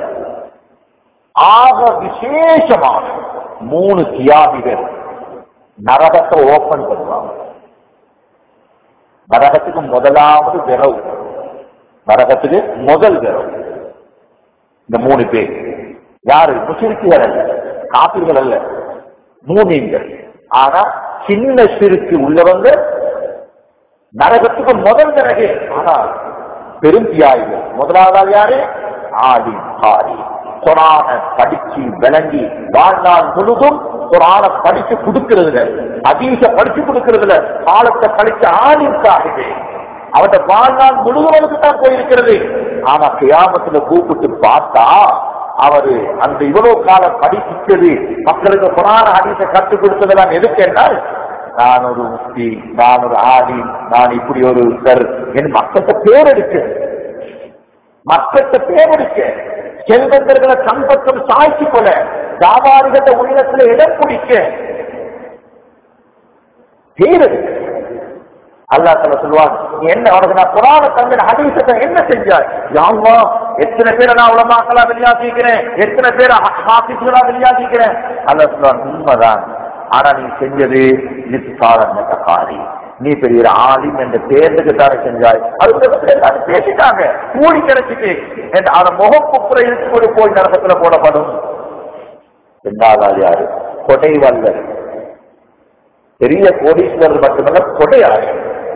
ஆக விசேஷமான மூணு தியாகிகள் நரகத்தை ஓபன் பண்ணுவாங்க நரகத்துக்கு முதலாவது விரவு நரகத்துக்கு முதல் விரவு இந்த மூணு பேர் யாரு முஷிரிக்குகள் அல்ல காப்பீர்கள் அல்ல மூமீன்கள் ஆனா சின்ன சிறுக்கு உள்ளவங்க நரகத்துக்கு முதல் நரகே ஆனால் பெரும் தியாகிகள் முதலாவது யாரு ஆடி ஆடி குரான படிச்சு விளங்கி வாழ்நாள் முழுதும் குரான படிச்சு கொடுக்கிறதுல அதீச படிச்சு கொடுக்கிறதுல காலத்தை கழிச்ச ஆணிற்காகவே அவட்ட வாழ்நாள் முழுவதுக்கு தான் போயிருக்கிறது ஆனா கியாமத்துல கூப்பிட்டு பார்த்தா அவரு அந்த இவ்வளவு காலம் படிச்சது மக்களுக்கு குரான ஹதீஸ கற்றுக் கொடுத்ததெல்லாம் எதுக்கு என்றால் நான் ஒரு முஸ்தி நான் ஒரு ஆதி நான் இப்படி ஒரு சர் என் மக்கள்கிட்ட பேர் எடுக்க மக்கள்கிட்ட பேர் எடுக்க செல்வந்தர்களை சம்பத்தம் சாய்ச்சி கொள்ள வியாபாரிகள உள்ளத்துல இடம் பிடிக்க பேர் எடுக்க அல்லாஹ் தஆலா சொல்லுவான் நீ என்ன உனக்கு நான் குரான தந்த ஹதீஸத்தை என்ன செஞ்சாய் யாழ்வா எத்தனை பேரை நான் உலமாக்களா வெளியாக்கிக்கிறேன் எத்தனை பேரை ஹாஃபிஸ்களா வெளியாக்கிக்கிறேன் அல்லாஹ் சொல்லுவான் உண்மைதான் ஆனா நீ செஞ்சது இது சாதாரண காரி நீ பெரிய ஒரு ஆலிம் என்ற பேருக்கு தானே செஞ்சாய் அது உலகத்துல எல்லாரும் பேசிட்டாங்க கூலி கிடைச்சிட்டு என்ற அந்த முகம் குப்புற இழுத்து கொண்டு போய் நரகத்துல போடப்படும் ரெண்டாவது யாரு கொடை வல்லர் பெரிய கோடீஸ்வரர் மட்டுமல்ல கொடையாளர்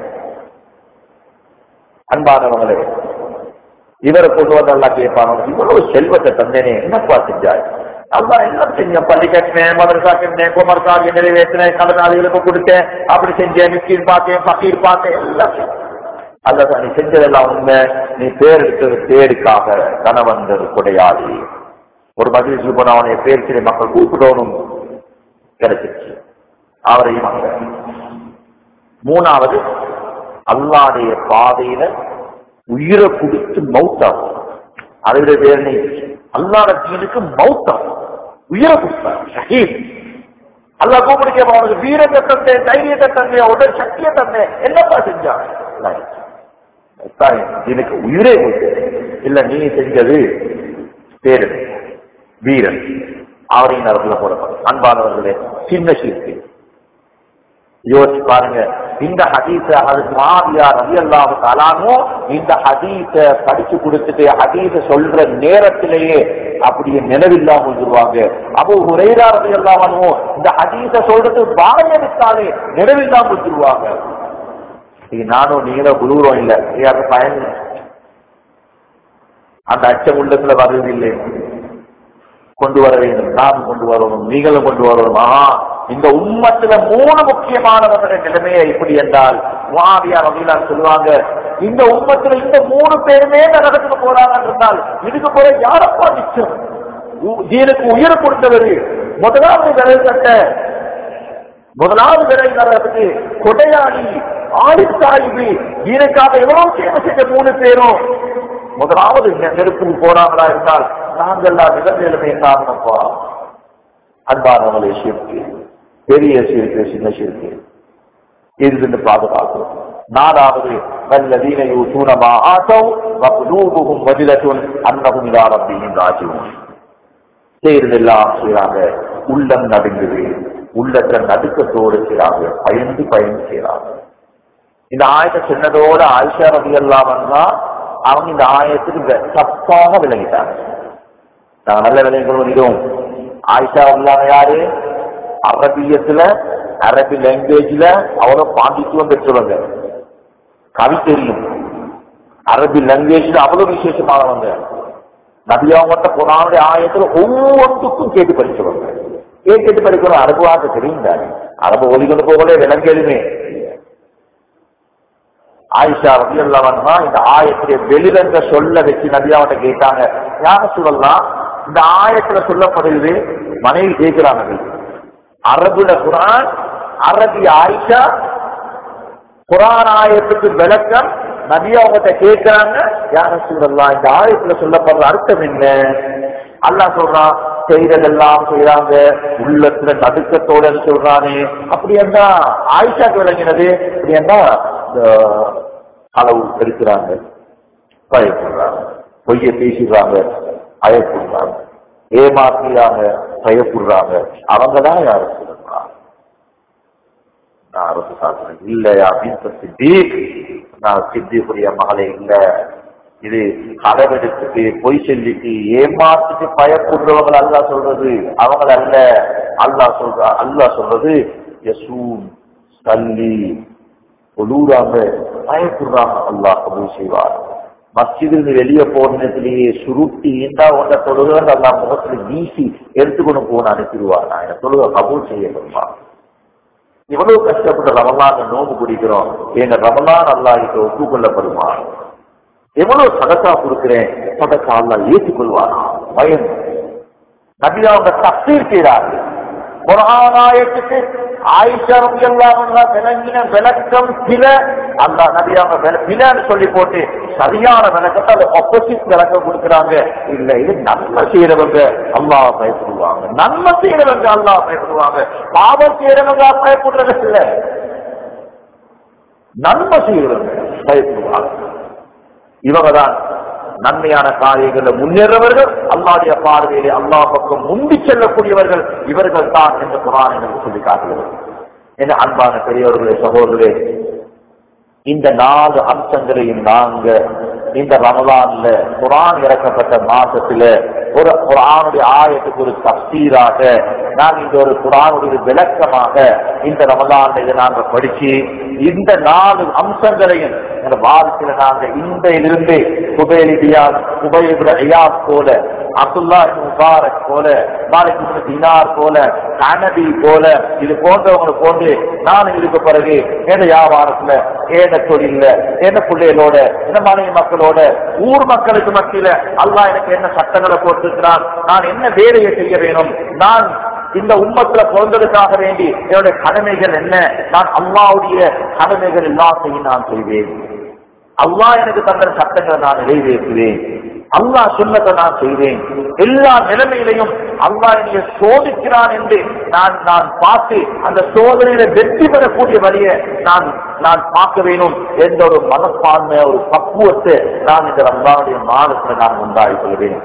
அன்பானவங்களே இவரை கொண்டு வந்து எல்லாம் கேட்பாங்க இவ்வளவு செல்வத்தை தந்தேனே என்னப்பா செஞ்சாய் அல்லா எல்லாம் செஞ்சேன் பள்ளி கட்டினேன் மதரசா கட்டினேன் குமரசாமி நிறைவேற்றினேன் கடனாளிகளுக்கு கொடுத்தேன் அப்படி செஞ்சேன் மிஸ்கின் பார்த்தேன் பக்கீர் பார்த்தேன் எல்லாம் செஞ்சேன். அல்ல நீ செஞ்சதெல்லாம் உண்மை நீ பேர் எடுத்தது பேருக்காக கணவந்தர் கொடையாளி ஒரு மகிழ்ச்சி போன அவனை பேர் சொல்லி மக்கள் கூப்பிடணும் கிடைச்சிருச்சு அவரையும் அங்க மூணாவது அல்லாடைய பாதையில உயிரை குடித்து மௌத்தாகும் அதை விட வேறு அல்லாட தீனுக்கு மௌத்தாகும் உயிரை குடிப்பார் ஷஹீத் அல்லாஹ் கூப்பிடுக்க அவனுக்கு வீரத்தை தந்தேன் தைரியத்தை தந்தேன் உடல் சக்தியை தந்தேன் என்னப்பா செஞ்சான் அல்லாஹ் தாய், எனக்கு உயிரே கொடுத்தேன் இல்ல நீ செஞ்சது பேரு வீரன் அவரையும் நரத்துல போடப்படும் அன்பானவர்களே சின்ன சீர்க்கு யோசிச்சு பாருங்க இந்த ஹதீஸ அது மாவியா ரவி அல்லாஹு தலானும் இந்த ஹதீஸ படிச்சு கொடுத்துட்டு ஹதீஸ சொல்ற நேரத்திலேயே அப்படியே நினைவில்லாம வந்துருவாங்க அப்போ உரைரா ரவி அல்லாமனும் இந்த ஹதீஸ சொல்றது வாழையடித்தாலே நினைவில்லாம வந்துருவாங்க இது நானும் நீங்களும் குருவுறோம் இல்ல யாருக்கு பயன் இல்லை. அந்த அச்சம் உள்ளத்துல வருவது இல்லை கொண்டு வர வேண்டும் நாம் கொண்டு வரணும் நீங்களும் கொண்டு வரணும் ஆஹா இந்த உம்மத்துல மூணு முக்கியமானவர்களுடைய நிலைமையை எப்படி என்றால் முஆவியா ரலியல்லாஹு சொல்லுவாங்க இந்த உம்மத்துல இந்த மூணு பேருமே நரகத்துக்கு போறாங்க இருந்தால் இதுக்கு போற யாரப்பா நிச்சயம் உ- தீனுக்கு உயிர் கொடுத்தவர் முதலாவது விரல் கட்ட முதலாவது விரல் நரகத்துக்கு கொடையாளி ஆடித்தாய்வு தீனுக்காக எவ்வளவு சேவை செஞ்ச மூணு பேரும் முதலாவது நெ- நெருப்புக்கு போறாங்களா இருந்தால் நாங்கள்லாம் நிகழ்நிலைமை காரணம் போறோம் அன்பானவங்களை சிறுக்கு பெரிய சிறுக்கு சின்ன சிறுக்கு இருந்து பாதுகாக்கும் நாலாவது வல்லதீன யூசூனமா ஆசௌ வகுலூபுகும் வதிலத்துன் அன்னகும் இலா ரப்பிஹிம் ராஜிவும் செய்யறதெல்லாம் செய்யறாங்க உள்ளம் நடுங்குது உள்ளத்தை நடுக்கத்தோடு செய்யறாங்க பயந்து பயந்து செய்யறாங்க இந்த ஆயத்தை சொன்னதோட ஆயிஷா ரவி வந்தா அவங்க இந்த ஆயத்துக்கு வெ- தப்பாக விளங்கிட்டாங்க நாங்க நல்ல விளைவுகள் வருகிறோம் ஆயிஷா உள்ளாங்க யாரு அரபியத்துல அரபி லாங்குவேஜ்ல அவ்வளவு பாண்டித்துவம் பெற்றவங்க கவி தெரியும் அரபி லாங்குவேஜ்ல அவ்வளவு விசேஷமானவங்க நபியாவட்ட குரானுடைய ஆயத்துல ஒவ்வொன்றுக்கும் கேட்டு படிச்சவங்க ஏன் கேட்டு படிக்கணும் அரபு வார்த்தை தெரியும் தானே அரபு ஒலி கொண்டு போகலே விலங்கெழுமே ஆயிஷா ரவி அல்லவன்னா இந்த ஆயத்துடைய வெளிரங்க சொல்ல வச்சு நபியாவட்ட கேட்டாங்க யார சொல்லலாம் இந்த ஆயத்துல சொல்லப்படுது மனைவி கேட்கிறாங்க அரபுல குரான் அரபி ஆயிஷா குரான் ஆயத்துக்கு விளக்கம் நபி அவங்ககிட்ட கேட்கிறாங்க யார சொல்லலாம் இந்த ஆயத்துல சொல்லப்படுற அர்த்தம் என்ன அல்லாஹ் சொல்றான் செய்யறதெல்லாம் செய்யறாங்க உள்ளத்துல நடுக்கத்தோட சொல்றானே அப்படி என்ன ஆயிஷாக்கு விளங்கினது அப்படி என்ன இந்த அளவு எடுக்கிறாங்க பயப்படுறாங்க பொய்ய பேசுறாங்க பயப்படுறாங்க ஏமாத்துறாங்க பயப்படுறாங்க அவங்கதான் யாரு சொல்றாங்க நான் அரசு சாசனம் இல்லையா அப்படின்னு சித்திக் நான் சித்திக்குரிய மகளே இல்ல இது களவெடுத்துட்டு பொய் சொல்லிட்டு ஏமாத்துட்டு பயப்படுறவங்க அல்லா சொல்றது அவங்க அல்ல அல்லாஹ் சொல்ற அல்லாஹ் சொல்றது யசூன் சல்லி ஒழுறாங்க பயப்படுறாங்க அல்லாஹ் கபூல் செய்வார் மஸ்ஜிதில் வெளியே போன நேரத்திலேயே சுருட்டி இந்த ஒன்றை தொழுக அல்லா முகத்துல வீசி எடுத்துக்கொண்டு போன அனுப்பிடுவார் நான் என்ன தொழுக கபூல் செய்யப்படுமா இவ்வளவு கஷ்டப்பட்டு ரமலான் நோம்பு குடிக்கிறோம் எங்க ரமலான் அல்லா கிட்ட ஒப்புக்கொள்ளப்படுமா எவ்வளவு சதக்கா கொடுக்கிறேன் சதக்கா அல்லா ஏற்றுக்கொள்வாரா பயம் நபி அவங்க தப்சீர் செய்கிறார்கள் குரானாயத்துக்கு ஆயிஷா ரபி எல்லாம் விளங்கின விளக்கம் சில அல்லா நபி அவங்க விள- பிலன்னு சொல்லி போட்டு சரியான விளக்கத்தை அது ஆப்போசிட் விளக்கம் கொடுக்குறாங்க இல்ல இது நன்மை செய்யறவங்க அல்லாஹ் பயப்படுவாங்க நன்மை செய்யறவங்க அல்லாஹ் பயப்படுவாங்க பாவம் செய்யறவங்க பயப்படுறது இல்ல நன்மை செய்கிறவங்க பயப்படுவாங்க இவங்க தான் நன்மையான காரியங்களை முன்னேறவர்கள் அல்லாவுடைய பார்வையிலே அல்லாஹ் பக்கம் முந்தி செல்லக்கூடியவர்கள் இவர்கள் தான் என்று குரான் எனக்கு சொல்லி காட்டுகிறது என அன்பான பெரியவர்களே சகோதரர்களே இந்த நாலு அம்சங்களையும் நாங்க இந்த ரமலான்ல குரான் இறக்கப்பட்ட மாசத்துல ஒரு குரானுடைய ஆயத்துக்கு ஒரு தப்சீராக நான் இந்த ஒரு குரானுடைய விளக்கமாக இந்த ரமலான்ல இதை நாங்க படிச்சு இந்த நாலு அம்சங்களையும் எங்க வாழ்க்கையில நாங்க இன்றையிலிருந்து குபேலிபியால் குபேலிபுர ஐயாப் போல அப்துல்லா இப்னு முபாரக் போல மாலிக் இப்னு தினார் போல கனபி போல இது போன்றவங்களை போன்று நான் இதுக்கு பிறகு ஏன வியாபாரத்துல ஏன தொழில்ல ஏன பிள்ளைகளோட இந்த மனைவி மக்களோட ஊர் மக்களுக்கு மத்தியில அல்லாஹ் எனக்கு என்ன சட்டங்களை போட்டிருக்கிறான் நான் என்ன வேலையை செய்ய வேணும் நான் இந்த உம்மத்துல பிறந்ததுக்காக வேண்டி என்னுடைய கடமைகள் என்ன நான் அல்லாவுடைய கடமைகள் எல்லாத்தையும் நான் செய்வேன் அல்லாஹ் எனக்கு தந்த சட்டங்களை நான் நிறைவேற்றுவேன் அல்லாஹ் சொன்னதை நான் செய்வேன் எல்லா நிலைமையிலையும் அல்லாஹ் என்னைய சோதிக்கிறான் என்று நான் நான் பார்த்து அந்த சோதனையில வெற்றி பெறக்கூடிய வழியை நான் நான் பார்க்க வேணும் என்ற ஒரு மனப்பான்மை ஒரு பக்குவத்தை நான் இந்த ரம்பானுடைய மாதத்துல நான் உண்டாகி கொள்வேன்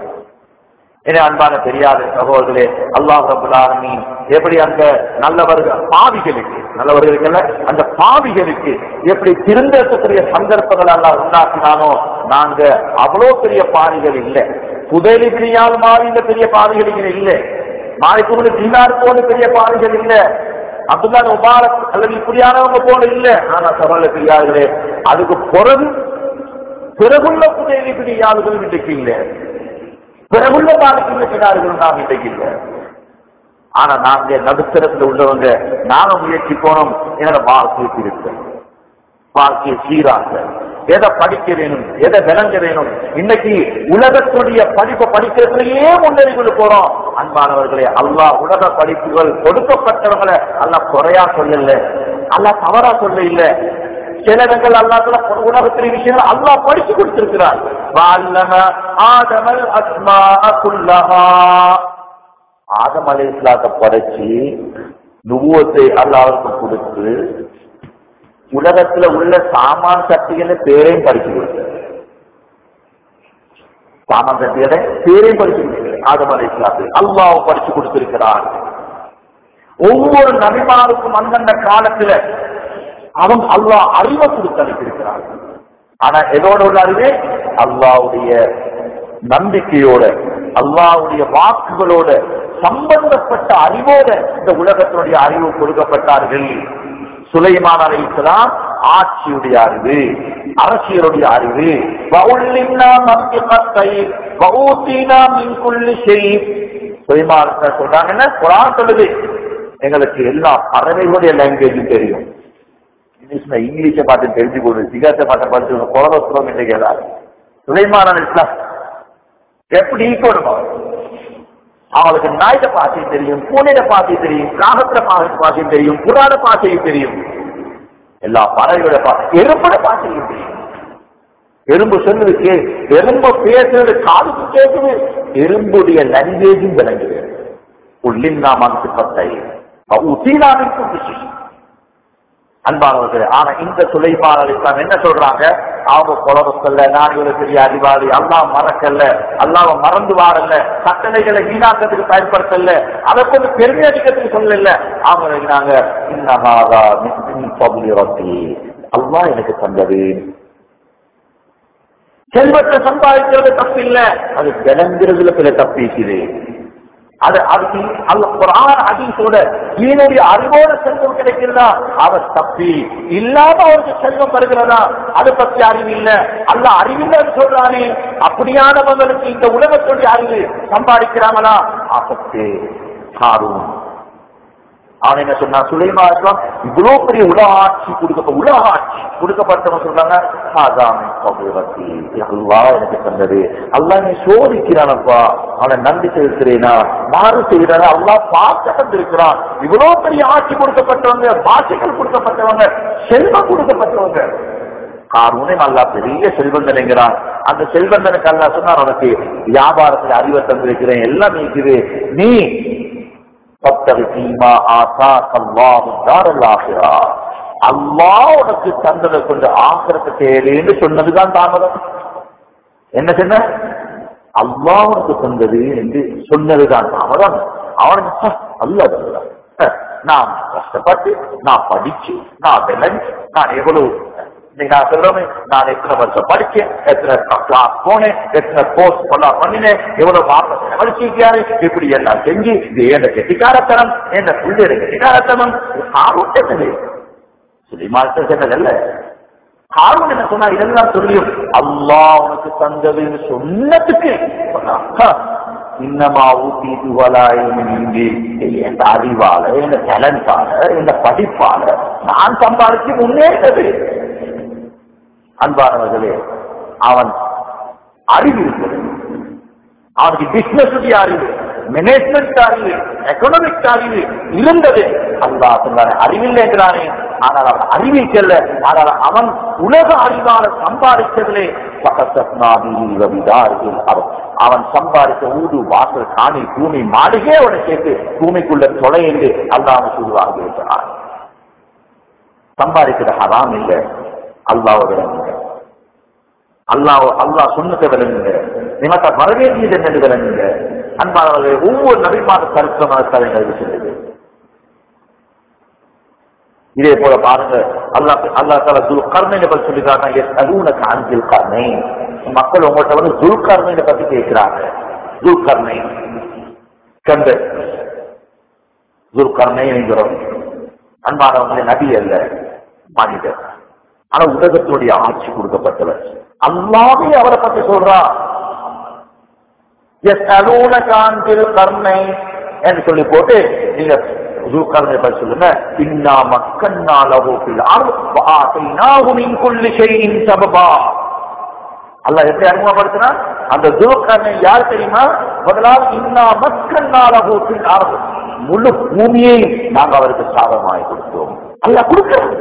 என அன்பான பெரியார் சகோதரர்களே அல்லாஹ் ரபுல் ஆலமீன் எப்படி அந்த நல்லவர்கள் பாவிகளுக்கு நல்லவர்களுக்கு அல்ல, அந்த பாவிகளுக்கு எப்படி திருந்தக்கூடிய சந்தர்ப்பங்கள் எல்லாம் உண்டாக்கினானோ நாங்க அவ்வளோ பெரிய பாவிகள் இல்லை புதலிக்கிரியால் மாறி இந்த பெரிய பாவிகள் இங்க இல்லை மாறிக்கு தீனார் போல பெரிய பாவிகள் இல்லை அப்துல்லா முபாரக் அல்லது இப்படியானவங்க போல இல்ல ஆனா சகோதர பெரியார்களே அதுக்கு பிறகு பிறகுள்ள புதையலி பெரியார்கள் இன்றைக்கு இல்லை பிறகுள்ள பாதிக்கின்ற கிணறுகள் நாம் இன்றைக்கு இல்லை ஆனா நாங்க நடுத்தரத்துல உள்ளவங்க நாங்க முயற்சி போனோம் என்னோட வாழ்க்கை இருக்கு வாழ்க்கையை சீராக்க எதை படிக்க வேணும் எதை விளங்க வேணும் இன்னைக்கு உலகத்துடைய படிப்பை படிக்கிறதுலயே முன்னேறி கொண்டு போறோம் அன்பானவர்களே அல்லாஹ் உலக படிப்புகள் கொடுக்கப்பட்டவங்களை அல்லாஹ் குறையா சொல்லல அல்லாஹ் தவறா சொல்ல இல்ல சில இடங்கள் அல்லாத்துல உலகத்திலே விஷயங்கள் அல்லாஹ் படிச்சு கொடுத்திருக்கிறார் வல்லம ஆதமல் அஸ்மா குல்லஹா ஆதம் அலை இஸ்லாத்தை படைச்சு நுபுவத்தை அல்லாவுக்கு கொடுத்து உலகத்துல உள்ள சாமான் சக்திகளை பேரையும் படிச்சு கொடுத்தார் சாமான் சக்திகளை பேரையும் படிச்சு கொடுத்தார் ஆதம் அலை இஸ்லாத்தை அல்லாஹ் படிச்சு கொடுத்திருக்கிறார் ஒவ்வொரு நபிமாருக்கும் அந்தந்த காலத்துல அவன் அல்லாஹ் அறிவை கொடுத்து அனுப்பியிருக்கிறான் ஆனா எதோட உள்ள அறிவே அல்லாவுடைய நம்பிக்கையோட அல்லாவுடைய வாக்குகளோட சம்பந்தப்பட்ட அறிவோட இந்த உலகத்தினுடைய அறிவு கொடுக்கப்பட்டார்கள் சுலைமான் அலைக்கலாம் ஆட்சியுடைய அறிவு அரசியலுடைய அறிவு வவுல்லின்னா மத்தியமத்தை வவுத்தீனா மின்குள்ளி செய் சுலைமான் சொல்றாங்க என்ன குரான் சொல்லுது எங்களுக்கு எல்லா பறவைகளுடைய லாங்குவேஜும் தெரியும் இங்கிலீஷ்ல இங்கிலீஷை பார்த்து தெரிஞ்சு கொடு சிகாசை பார்த்து படிச்சு குலதோத்திரம் என்று கேட்டார் சுலைமான இஸ்லாம் எப்படி ஈக்கணும் அவங்களுக்கு நாய்ட பாசையும் தெரியும் பூனையிட பாசையும் தெரியும் காகத்துல பாசையும் தெரியும் புறாட பாசையும் தெரியும் எல்லா பறவையோட பாசை எறும்போட பாசையும் தெரியும் எறும்பு சொல்லுது கே எறும்பு பேசுறது காதுக்கு கேட்குது எறும்புடைய லாங்குவேஜும் விளங்குது உள்ளின் நாமாக்கு பத்தை உத்தீனாவிற்கு விஷயம் அன்பானவர்களே ஆனா இந்த சுலைமான் இஸ்லாம் என்ன சொல்றாங்க அவங்க குலவக்கல்ல நான் இவ்வளவு பெரிய அறிவாளி அல்லாஹ் மறக்கல்ல அல்லாஹ் மறந்து வாரல்ல கட்டளைகளை வீணாக்கத்துக்கு பயன்படுத்தல அதை கொண்டு பெருமை அடிக்கிறதுக்கு சொல்லல அவங்க நினைக்கிறாங்க இன்னமாதா மின் பகுதி ரத்தி அல்லாஹ் எனக்கு தந்தது செல்வத்தை சம்பாதிக்கிறது தப்பு இல்ல அது விளங்குறதுல சில தப்பிக்குது அது அதுக்கு அல்ல குரான் ஹதீஸோட ஈனுடைய அறிவோட செல்வம் கிடைக்கிறதா அவர் தப்பி இல்லாம அவருக்கு செல்வம் வருகிறதா அது பத்தி அறிவு இல்ல அல்ல அறிவில்லைன்னு சொல்றானே அப்படியானவங்களுக்கு இந்த உலகத்துடைய அறிவு சம்பாதிக்கிறாங்களா ஆபத்து காரும் அவன் என்ன சொன்னா சுலைமா இஸ்லாம் இவ்வளவு பெரிய உலக ஆட்சி கொடுக்க உலக ஆட்சி கொடுக்கப்பட்டவங்க சொல்றாங்க ஆதாமி பகுவத்தி அல்லாஹ் எனக்கு தந்தது அல்லாஹ் நீ சோதிக்கிறானப்பா அவனை நன்றி செலுத்துறேனா மாறு செய்கிறானா அல்லாஹ் பார்த்து தந்திருக்கிறான் இவ்வளவு பெரிய ஆட்சி கொடுக்கப்பட்டவங்க பாஷைகள் கொடுக்கப்பட்டவங்க செல்வம் கொடுக்கப்பட்டவங்க காரூனே நல்லா பெரிய செல்வந்தனைங்கிறான் அந்த செல்வந்தனுக்கு அல்லா சொன்னார் உனக்கு வியாபாரத்துல அறிவை தந்திருக்கிறேன் எல்லாம் நீக்குது நீ فابتغ فيما آتاك الله الدار الآخرة அல்லாஹ் உனக்கு தந்ததை கொண்டு ஆசிரத்தை தேடுன்னு சொன்னதுதான் தாமதம் என்ன சொன்ன அல்லாஹ் உனக்கு தந்தது என்று சொன்னதுதான் தாமதம் அவனுக்கு அல்ல நான் கஷ்டப்பட்டு நான் படிச்சு நான் விளைஞ்சு நான் எவ்வளவு இன்னைக்கு நான் சொல்றேன் நான் எத்தனை வருஷம் படிச்சேன் எத்தனை கிளாஸ் போனேன் எத்தனை கோர்ஸ் எல்லாம் பண்ணினேன் எவ்வளவு மார்க்கம் செலவழிச்சிருக்காரு இப்படி எல்லாம் செஞ்சு இது என்ன கெட்டிக்காரத்தனம் என்ன பிள்ளைய கெட்டிக்காரத்தனம் ஆரோக்கியத்திலே சுலிமாத்த சொன்னதல்ல காரணம் என்ன சொன்னா இதெல்லாம் சொல்லியும் அல்லாஹ் உனக்கு தந்ததுன்னு சொன்னதுக்கு இன்னமா ஊட்டி துவலாயின்றி என் அறிவால என் டேலண்டால என் படிப்பால நான் சம்பாதிச்சு முன்னேறது அன்பானவர்களே அவன் அறிவு இருக்கிறது அவனுக்கு பிசினஸ் அறிவு மேனேஜ்மெண்ட் அறிவு எக்கனாமிக் அறிவு இருந்தது அல்லா சொன்னாரு அறிவில்லை என்றானே ஆனால் அவன் அறிவில் செல்ல ஆனால் அவன் உலக அறிவால சம்பாதித்ததிலே அவன் சம்பாதித்த ஊடு வாசல் காணி பூமி மாளிகையோட சேர்த்து பூமிக்குள்ள தொலை என்று அல்லாம சொல்லுவாங்க இருக்கிறான் சம்பாதிக்கிற ஹராம் இல்லை அல்லாவை விளங்குங்க அல்லாஹ் அல்லாஹ் சொன்னதை விளங்குங்க நிமத்த வரவேண்டியது என்னது விளங்குங்க அன்பானவர்களே ஒவ்வொரு நபிமான கருத்தமான தலைங்களுக்கு சொல்லுது இதே போல பாருங்க அல்லாஹ் அல்லா தால துல் கர்ணையை பத்தி சொல்லிட்டாங்க அதுவும் அஞ்சில் கர்ணை மக்கள் உங்கள்கிட்ட வந்து துல் கர்ணையை பத்தி கேட்கிறாங்க துல் கர்ணை கண்டு துல் கர்ணை என்கிறோம் அன்பானவங்களே நபி அல்ல மனிதர் ஆனா உலகத்தினுடைய ஆட்சி கொடுக்கப்பட்டவர் அல்லாவே அவரை பத்தி சொல்றா எஸ் அலூன காந்தில் கர்ணை என்று சொல்லி போட்டு நீங்க கர்ணை பற்றி சொல்லுங்க இன்னா மக்கன்னா லகோப்பில் ஆசைனாகுமின் கொள்ளி செய்யின் சபபா அல்ல எப்படி அறிமுகப்படுத்தினா அந்த துருக்கர்ணை யார் தெரியுமா முதலாவது இன்னா மக்கன்னா லகோப்பில் ஆரம்பம் முழு பூமியை நாங்கள் அவருக்கு சாதமாய் கொடுத்தோம் அல்ல கொடுக்கிறோம்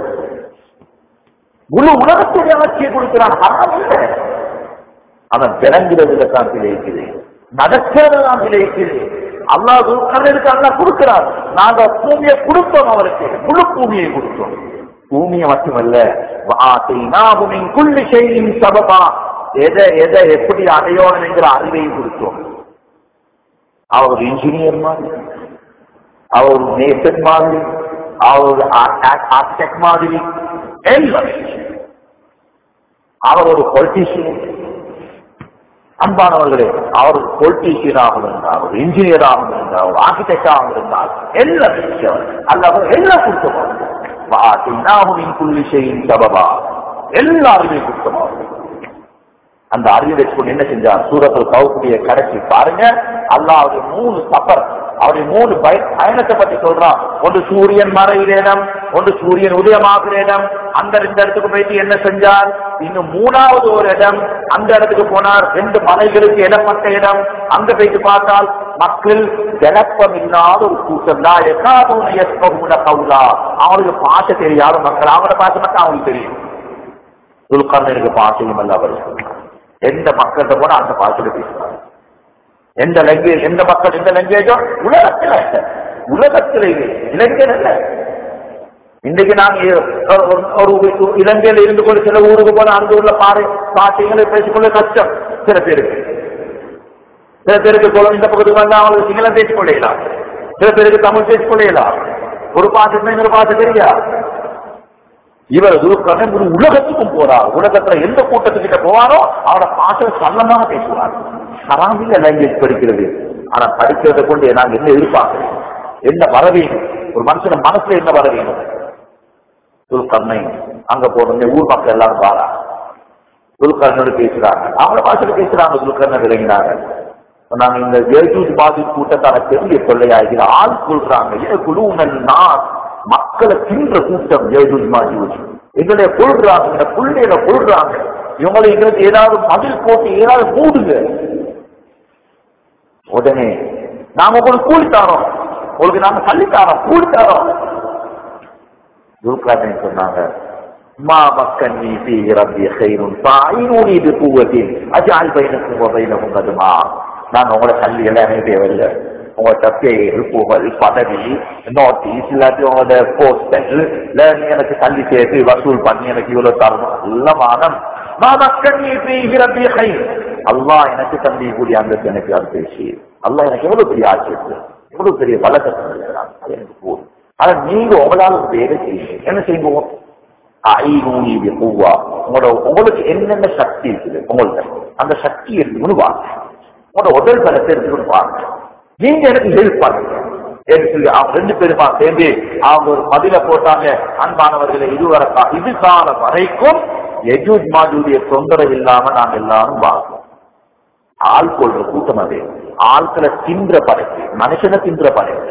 முழு உலகத்துடைய ஆட்சியை கொடுக்கிறான் ஹராம் இல்லை அவன் விளங்குறதுல தான் விளைவிக்குது நடக்கிறது தான் விளைவிக்குது அல்லாஹ் கண்ணனுக்கு அல்லா கொடுக்கிறார் நாங்க பூமியை கொடுத்தோம் அவருக்கு முழு பூமியை கொடுத்தோம் பூமியை மட்டுமல்ல வாசைனாகுமின் குள்ளி செய்யும் சபபா எதை எதை எப்படி அடையோணும் என்கிற அறிவையும் கொடுத்தோம் அவர் ஒரு இன்ஜினியர் மாதிரி அவர் ஒரு நேசன் மாதிரி அவர் ஒரு ஆர்கிடெக்ட் மாதிரி எல்லாமே அவர் ஒரு பொலிட்டீஷியன் அன்பானவர்களே அவர் ஒரு பொலிட்டீஷியனாக இருந்தார் ஒரு இன்ஜினியராக இருந்தார் ஒரு ஆர்கிடெக்டாக இருந்தார் எல்லாம் அல்ல எல்லாம் கொடுத்தவாங்க புள்ளி செய்யும் சபபா எல்லாருமே கொடுத்தவாங்க அந்த அறிவை வச்சுக்கொண்டு என்ன செஞ்சார் சூரத்தில் கவுக்குடைய கடைசி பாருங்க அல்லாவுடைய மூணு சப்பர் அவருடைய மூணு பய பயணத்தை பத்தி சொல்றான் ஒன்று சூரியன் மறைகிற இடம் ஒன்று சூரியன் உதயமாகிற இடம் அந்த ரெண்டு இடத்துக்கு போயிட்டு என்ன செஞ்சார் இன்னும் மூணாவது ஒரு இடம் அந்த இடத்துக்கு போனார் ரெண்டு மலைகளுக்கு இடப்பட்ட இடம் அங்க போயிட்டு பார்த்தால் மக்கள் விளப்பம் இல்லாத ஒரு கூட்டம் தான் எக்காதுன கவுலா அவங்களுக்கு பாச தெரியாத மக்கள் அவங்கள பாச மட்டும் அவங்களுக்கு தெரியும் துல்கர்ணனுக்கு பாசையும் அல்ல அவர் எந்த மக்கள்கிட்ட போனா அந்த பாசையில பேசுவாங்க எந்த லாங்குவேஜ் எந்த மக்கள் எந்த லாங்குவேஜோ உலகத்துல உலகத்துல இது இலங்கையில் இல்ல இன்றைக்கு நாங்க ஒரு இலங்கையில இருந்து கொண்டு சில ஊருக்கு போன அந்த ஊர்ல பாரு பாட்டிங்களை பேசிக்கொள்ள கஷ்டம் சில பேருக்கு சில பேருக்கு குளம் இந்த பக்கத்துக்கு வந்தா அவங்களுக்கு சிங்களம் பேசிக்கொள்ளலாம் சில பேருக்கு தமிழ் பேசிக்கொள்ளலாம் ஒரு பாட்டு இன்னொரு பாட்டு தெரியா இவர் துருக்கான ஒரு உலகத்துக்கும் போறார் உலகத்துல எந்த கூட்டத்துக்கிட்ட போவாரோ அவரோட பாட்டை சல்லமாக பேசுவார் ஹராமில்ல லாங்குவேஜ் படிக்கிறது ஆனா படிக்கிறத கொண்டு நாங்க என்ன எதிர்பார்க்கிறோம் என்ன வர வேணும் ஒரு மனுஷன மனசுல என்ன வர வேணும் துல்கர்ணை அங்க போறது ஊர் மக்கள் எல்லாரும் பாரா துல்கர்ணோடு பேசுறாங்க அவங்கள பாஷையில பேசுறாங்க துல்கர்ண விளங்கினாங்க நாங்க இந்த ஜெயஜூத் பாதி கூட்டத்தான பெரிய கொள்ளையாகிற ஆள் கொள்றாங்க ஏ குழு நான் மக்களை தின்ற கூட்டம் ஜெயஜூத் மாஜூத் எங்களை கொள்றாங்க இந்த புள்ளையில கொள்றாங்க இவங்களை எங்களுக்கு ஏதாவது மதில் போட்டு ஏதாவது மூடுங்க உடனே நாங்க உங்களுக்கு கூலி தரோம் உங்களுக்கு நாங்க தள்ளி தரோம் கூலி தரோம் துல்காதன் சொன்னாங்க மா மக்கன்னி في ربي خير فاعينوني بقوة اجعل بينكم وبينهم ردما நாங்க உங்களோட தள்ளி எல்லாம் தேவையில்லை உங்களோட புகழ் பதவி நோட்டீஸ் இல்லாட்டி உங்களோட போஸ்டல் இல்ல நீ எனக்கு தள்ளி சேர்த்து வசூல் பண்ணி எனக்கு இவ்வளவு தரணும் எல்லாம் மானம் அல்லாஹ் எனக்கு தந்தி கூடிய அந்த எனக்கு அது பேசி அல்லாஹ் எனக்கு எவ்வளவு பெரிய ஆட்சி இருக்கு எவ்வளவு பெரிய வழக்கத்தை தந்திருக்கிறான். அது எனக்கு போதும் ஆனா நீங்க உங்களால ஒரு வேலை செய்யுங்க என்ன செய்வோம் ஐநூறு பூவா உங்களோட உங்களுக்கு என்னென்ன சக்தி இருக்குது உங்கள்ட்ட அந்த சக்தி இருக்குன்னு வாங்க உங்களோட உடல் பலத்தை இருக்குன்னு வாங்க நீங்க எனக்கு ஹெல்ப் பண்ணுங்க என்று சொல்லி அவங்க ரெண்டு பேருமா சேர்ந்து அவங்க ஒரு மதில போட்டாங்க அன்பானவர்களை இதுவரை இது காலம் வரைக்கும் எஜூத் மாஜூரிய தொந்தரவு இல்லாம நாங்க எல்லாரும் வாழ்வோம் ஆள் கொள்ற கூட்டம் அது ஆட்களை தின்ற படைப்பு மனுஷனை தின்ற படைப்பு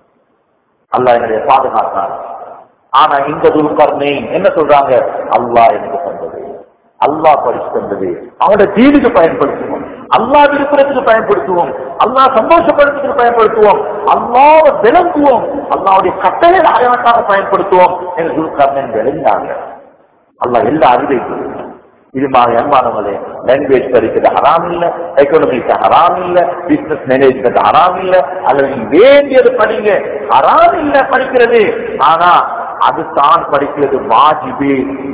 அல்லாஹ் என்னுடைய பாதுகாத்தார் ஆனா இந்த துல்கர்ணை என்ன சொல்றாங்க அல்லாஹ் எனக்கு தந்தது அல்லாஹ் படிச்சு தந்தது அவனோட தீனுக்கு பயன்படுத்துவோம் அல்லாஹ் விருப்பத்துக்கு பயன்படுத்துவோம் அல்லாஹ் சந்தோஷப்படுத்துறதுக்கு பயன்படுத்துவோம் அல்லாஹ் விளங்குவோம் அல்லாவுடைய கட்டளை ஆயவற்றாக பயன்படுத்துவோம் என்று துல்கர்ணன் விளங்கினாங்க அல்லாஹ் எல்லா அறிவை கொடுத்தான். இது மாதிரி அன்பானவங்களே லாங்குவேஜ் படிக்கிறது ஹராம் இல்ல எக்கனாமிக்ஸ் ஹராம் இல்ல பிசினஸ் மேனேஜ்மெண்ட் ஹராம் இல்ல அல்லது நீங்க வேண்டியது படிங்க ஹராம் இல்ல படிக்கிறது ஆனா அது தான் படிக்கிறது வாஜிபு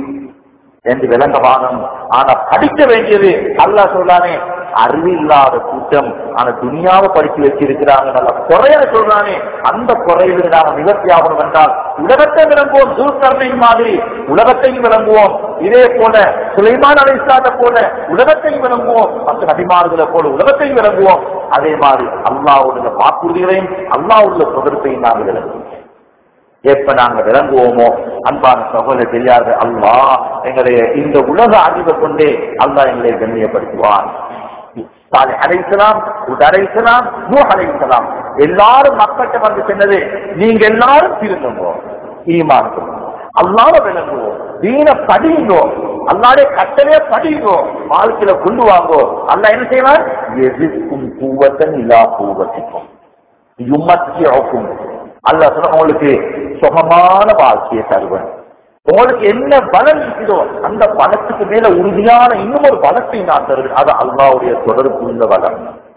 என்று விளங்கவானம் ஆனா படிக்க வேண்டியது அல்லாஹ் சொல்றானே அறிவில்லாத கூட்டம் ஆனா துணியாவை படிச்சு வச்சிருக்கிறாங்க நல்ல குறைய சொல்றானே அந்த குறையில நாம நிவர்த்தியாகணும் என்றால் உலகத்தை விளங்குவோம் தூர்கர்ணை மாதிரி உலகத்தையும் விளங்குவோம் இதே போல சுலைமான் அலைசாத போல உலகத்தையும் விளங்குவோம் மற்ற நபிமார்களை போல உலகத்தையும் விளங்குவோம் அதே மாதிரி அல்லாவுடைய வாக்குறுதிகளையும் அல்லாவுடைய தொடர்பையும் நாங்கள் விளங்குவோம் எப்ப நாங்க விளங்குவோமோ அன்பான சகோதரர் தெரியாது அல்லாஹ் எங்களுடைய இந்த உலக அறிவை கொண்டே அல்லாஹ் எங்களை கண்ணியப்படுத்துவான் சாலை அழைக்கலாம் அழைக்கலாம் நூ அழைக்கலாம் எல்லாரும் மக்கள்கிட்ட வந்து சொன்னது நீங்க எல்லாரும் திருந்துங்க ஈமான் அல்லாத விளங்குவோம் தீன படிங்கோ அல்லாடைய கட்டளைய படிங்கோ வாழ்க்கையில கொண்டு வாங்கோ அல்ல என்ன செய்வான் எதிர்க்கும் பூவத்தன் இல்லா பூவத்திக்கும் யுமத்தியாக்கும் அல்ல சொன்ன உங்களுக்கு சுகமான வாழ்க்கையை தருவன் உங்களுக்கு என்ன பலம் இருக்குதோ அந்த பலத்துக்கு மேல உறுதியான இன்னும் ஒரு பலத்தை நான் தருவேன் அது அல்லாவுடைய தொடர்பு உள்ள பலம்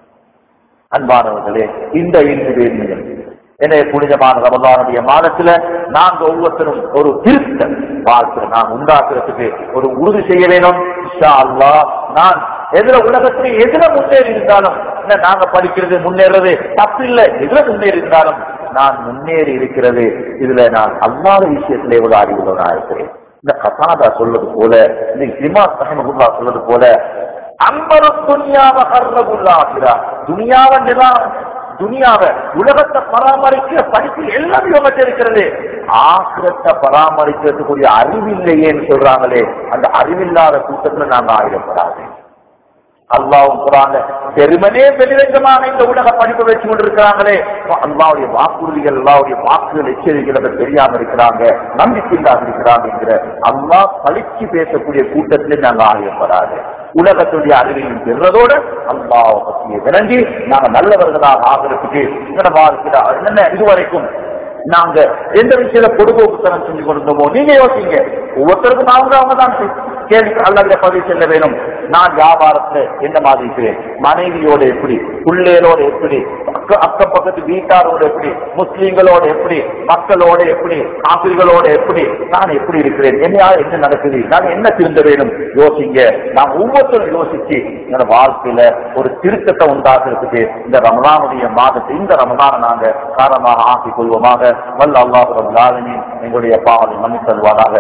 அன்பானவர்களே இந்த ஐந்து வேதிகள் எனவே புனிதமான ரமதானுடைய மாதத்துல நாங்க ஒவ்வொருத்தரும் ஒரு திருத்த வாழ்க்கை நாம் உண்டாக்குறதுக்கு ஒரு உறுதி செய்ய வேணும் இன்ஷா அல்லாஹ் நான் எதுல உலகத்துல எதுல முன்னேறி இருந்தாலும் என்ன நாங்க படிக்கிறது முன்னேறது தப்பு இல்லை எதுல முன்னேறி இருந்தாலும் நான் முன்னேறி இருக்கிறது இதுல நான் அல்லாத விஷயத்திலே ஒரு அறிவுள்ளவனா இருக்கிறேன் இந்த கசாதா சொல்றது போல இந்த இமா சஹமகுல்லா சொல்றது போல அம்பரு துணியாவ கர்றகுல்லாகிறா துணியாவன்னுதான் துனியாவை உலகத்தை பராமரிக்கிற படிப்பு எல்லாம் இவங்க இருக்கிறது ஆசிரத்தை பராமரிக்கிறதுக்குரிய அறிவில்லையேன்னு சொல்றாங்களே அந்த அறிவில்லாத கூட்டத்துல நாங்க ஆயிடப்படாது அல்லாவும் குரான் பெருமனே வெளிரங்கமான இந்த உலக படிப்பு வச்சு கொண்டிருக்கிறாங்களே அல்லாவுடைய வாக்குறுதிகள் அல்லாவுடைய வாக்குகள் எச்சரிக்கைகளை தெரியாம இருக்கிறாங்க நம்பிக்கை இல்லாத இருக்கிறாங்க என்கிற அல்லாஹ் பழிச்சு பேசக்கூடிய கூட்டத்திலே நாங்க ஆகியப்படாது உலகத்துடைய அறிவையும் பெறுறதோட அல்லாவை பற்றிய விளங்கி நாங்க நல்லவர்களாக ஆகிறதுக்கு எங்கட வாழ்க்கையில என்னென்ன இதுவரைக்கும் நாங்க எந்த விஷயத்துல பொடுபோக்குத்தனம் செஞ்சு கொண்டிருந்தோமோ நீங்க யோசிங்க ஒவ்வொருத்தருக்கும் அவங்க அவங்க தான் கேள்வி அல்லது பதிவு செல்ல வேணும் நான் வியாபாரத்துல என்ன மாதிரி இருக்கிறேன் மனைவியோட எப்படி பிள்ளைகளோட எப்படி அக்க அக்கம் பக்கத்து வீட்டாரோட எப்படி முஸ்லீம்களோட எப்படி மக்களோட எப்படி ஆசிரியர்களோட எப்படி நான் எப்படி இருக்கிறேன் என்ன என்ன நடக்குது நான் என்ன திருந்த வேணும் யோசிங்க நான் ஒவ்வொருத்தரும் யோசிச்சு என்னோட வாழ்க்கையில ஒரு திருத்தத்தை உண்டாக்குறதுக்கு இந்த ரமலானுடைய மாதத்தை இந்த ரமலான நாங்க காரணமாக ஆக்கிக் கொள்வோமாக வல்ல அல்லாஹ் ரபுல்லாலுமே எங்களுடைய பாவனை மன்னித்தல்வாராக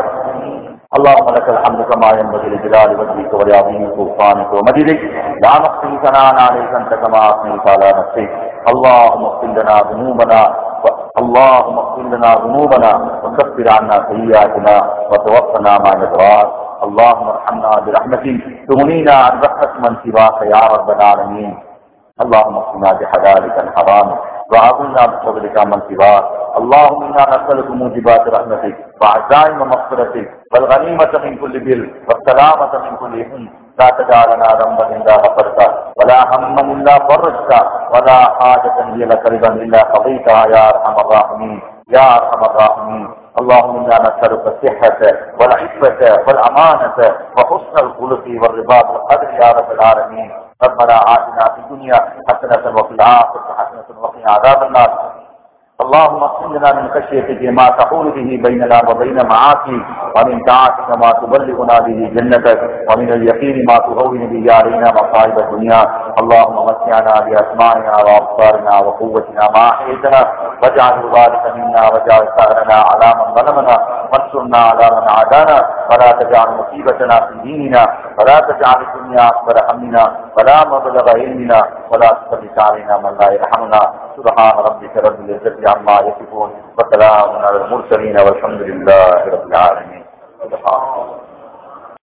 اللهم لك الحمد كما ينبغي لجلال وجهك ولعظيم سلطانك ومجدك لا نحصي ثناء عليك انت كما اثنيت على نفسك اللهم اغفر لنا ذنوبنا و- اللهم اغفر لنا ذنوبنا وكفر عنا سيئاتنا وتوفنا مع الابرار اللهم ارحمنا برحمتك تغنينا عن رحمة من سواك يا رب العالمين اللهم اقنا بحلالك عن حرامك وأعطنا بفضلك من سواك اللهم انا نسألك موجبات رحمتك وعزائم مغفرتك والغنيمة من كل بر والسلامة من كل إثم لا تجعل لنا ذنبا إلا غفرته ولا هما إلا فرجته ولا حاجة هي لك رضا إلا قضيتها يا أرحم الراحمين يا ارحم الراحمين اللهم انا نسالك الصحه والعفه والامانه وحسن الخلق والرباط والقدر يا رب العالمين ربنا آتنا في الدنيا حسنة وفي الآخرة حسنة وقنا عذاب النار اللهم اقسم لنا من خشيتك ما تحول به بيننا وبين معاصيك ومن طاعتك ما تبلغنا به جنتك ومن اليقين ما تهون به علينا مصائب الدنيا اللهم متعنا باسمائنا وابصارنا وقوتنا ما احييتنا واجعل ذلك منا واجعل ثارنا على من ظلمنا وانصرنا على من عادانا ولا تجعل مصيبتنا في ديننا ولا تجعل الدنيا اكبر همنا ولا مبلغ علمنا ولا تسلط علينا من لا يرحمنا سبحان ربك رب العزه عما يصفون وسلام على المرسلين والحمد لله رب العالمين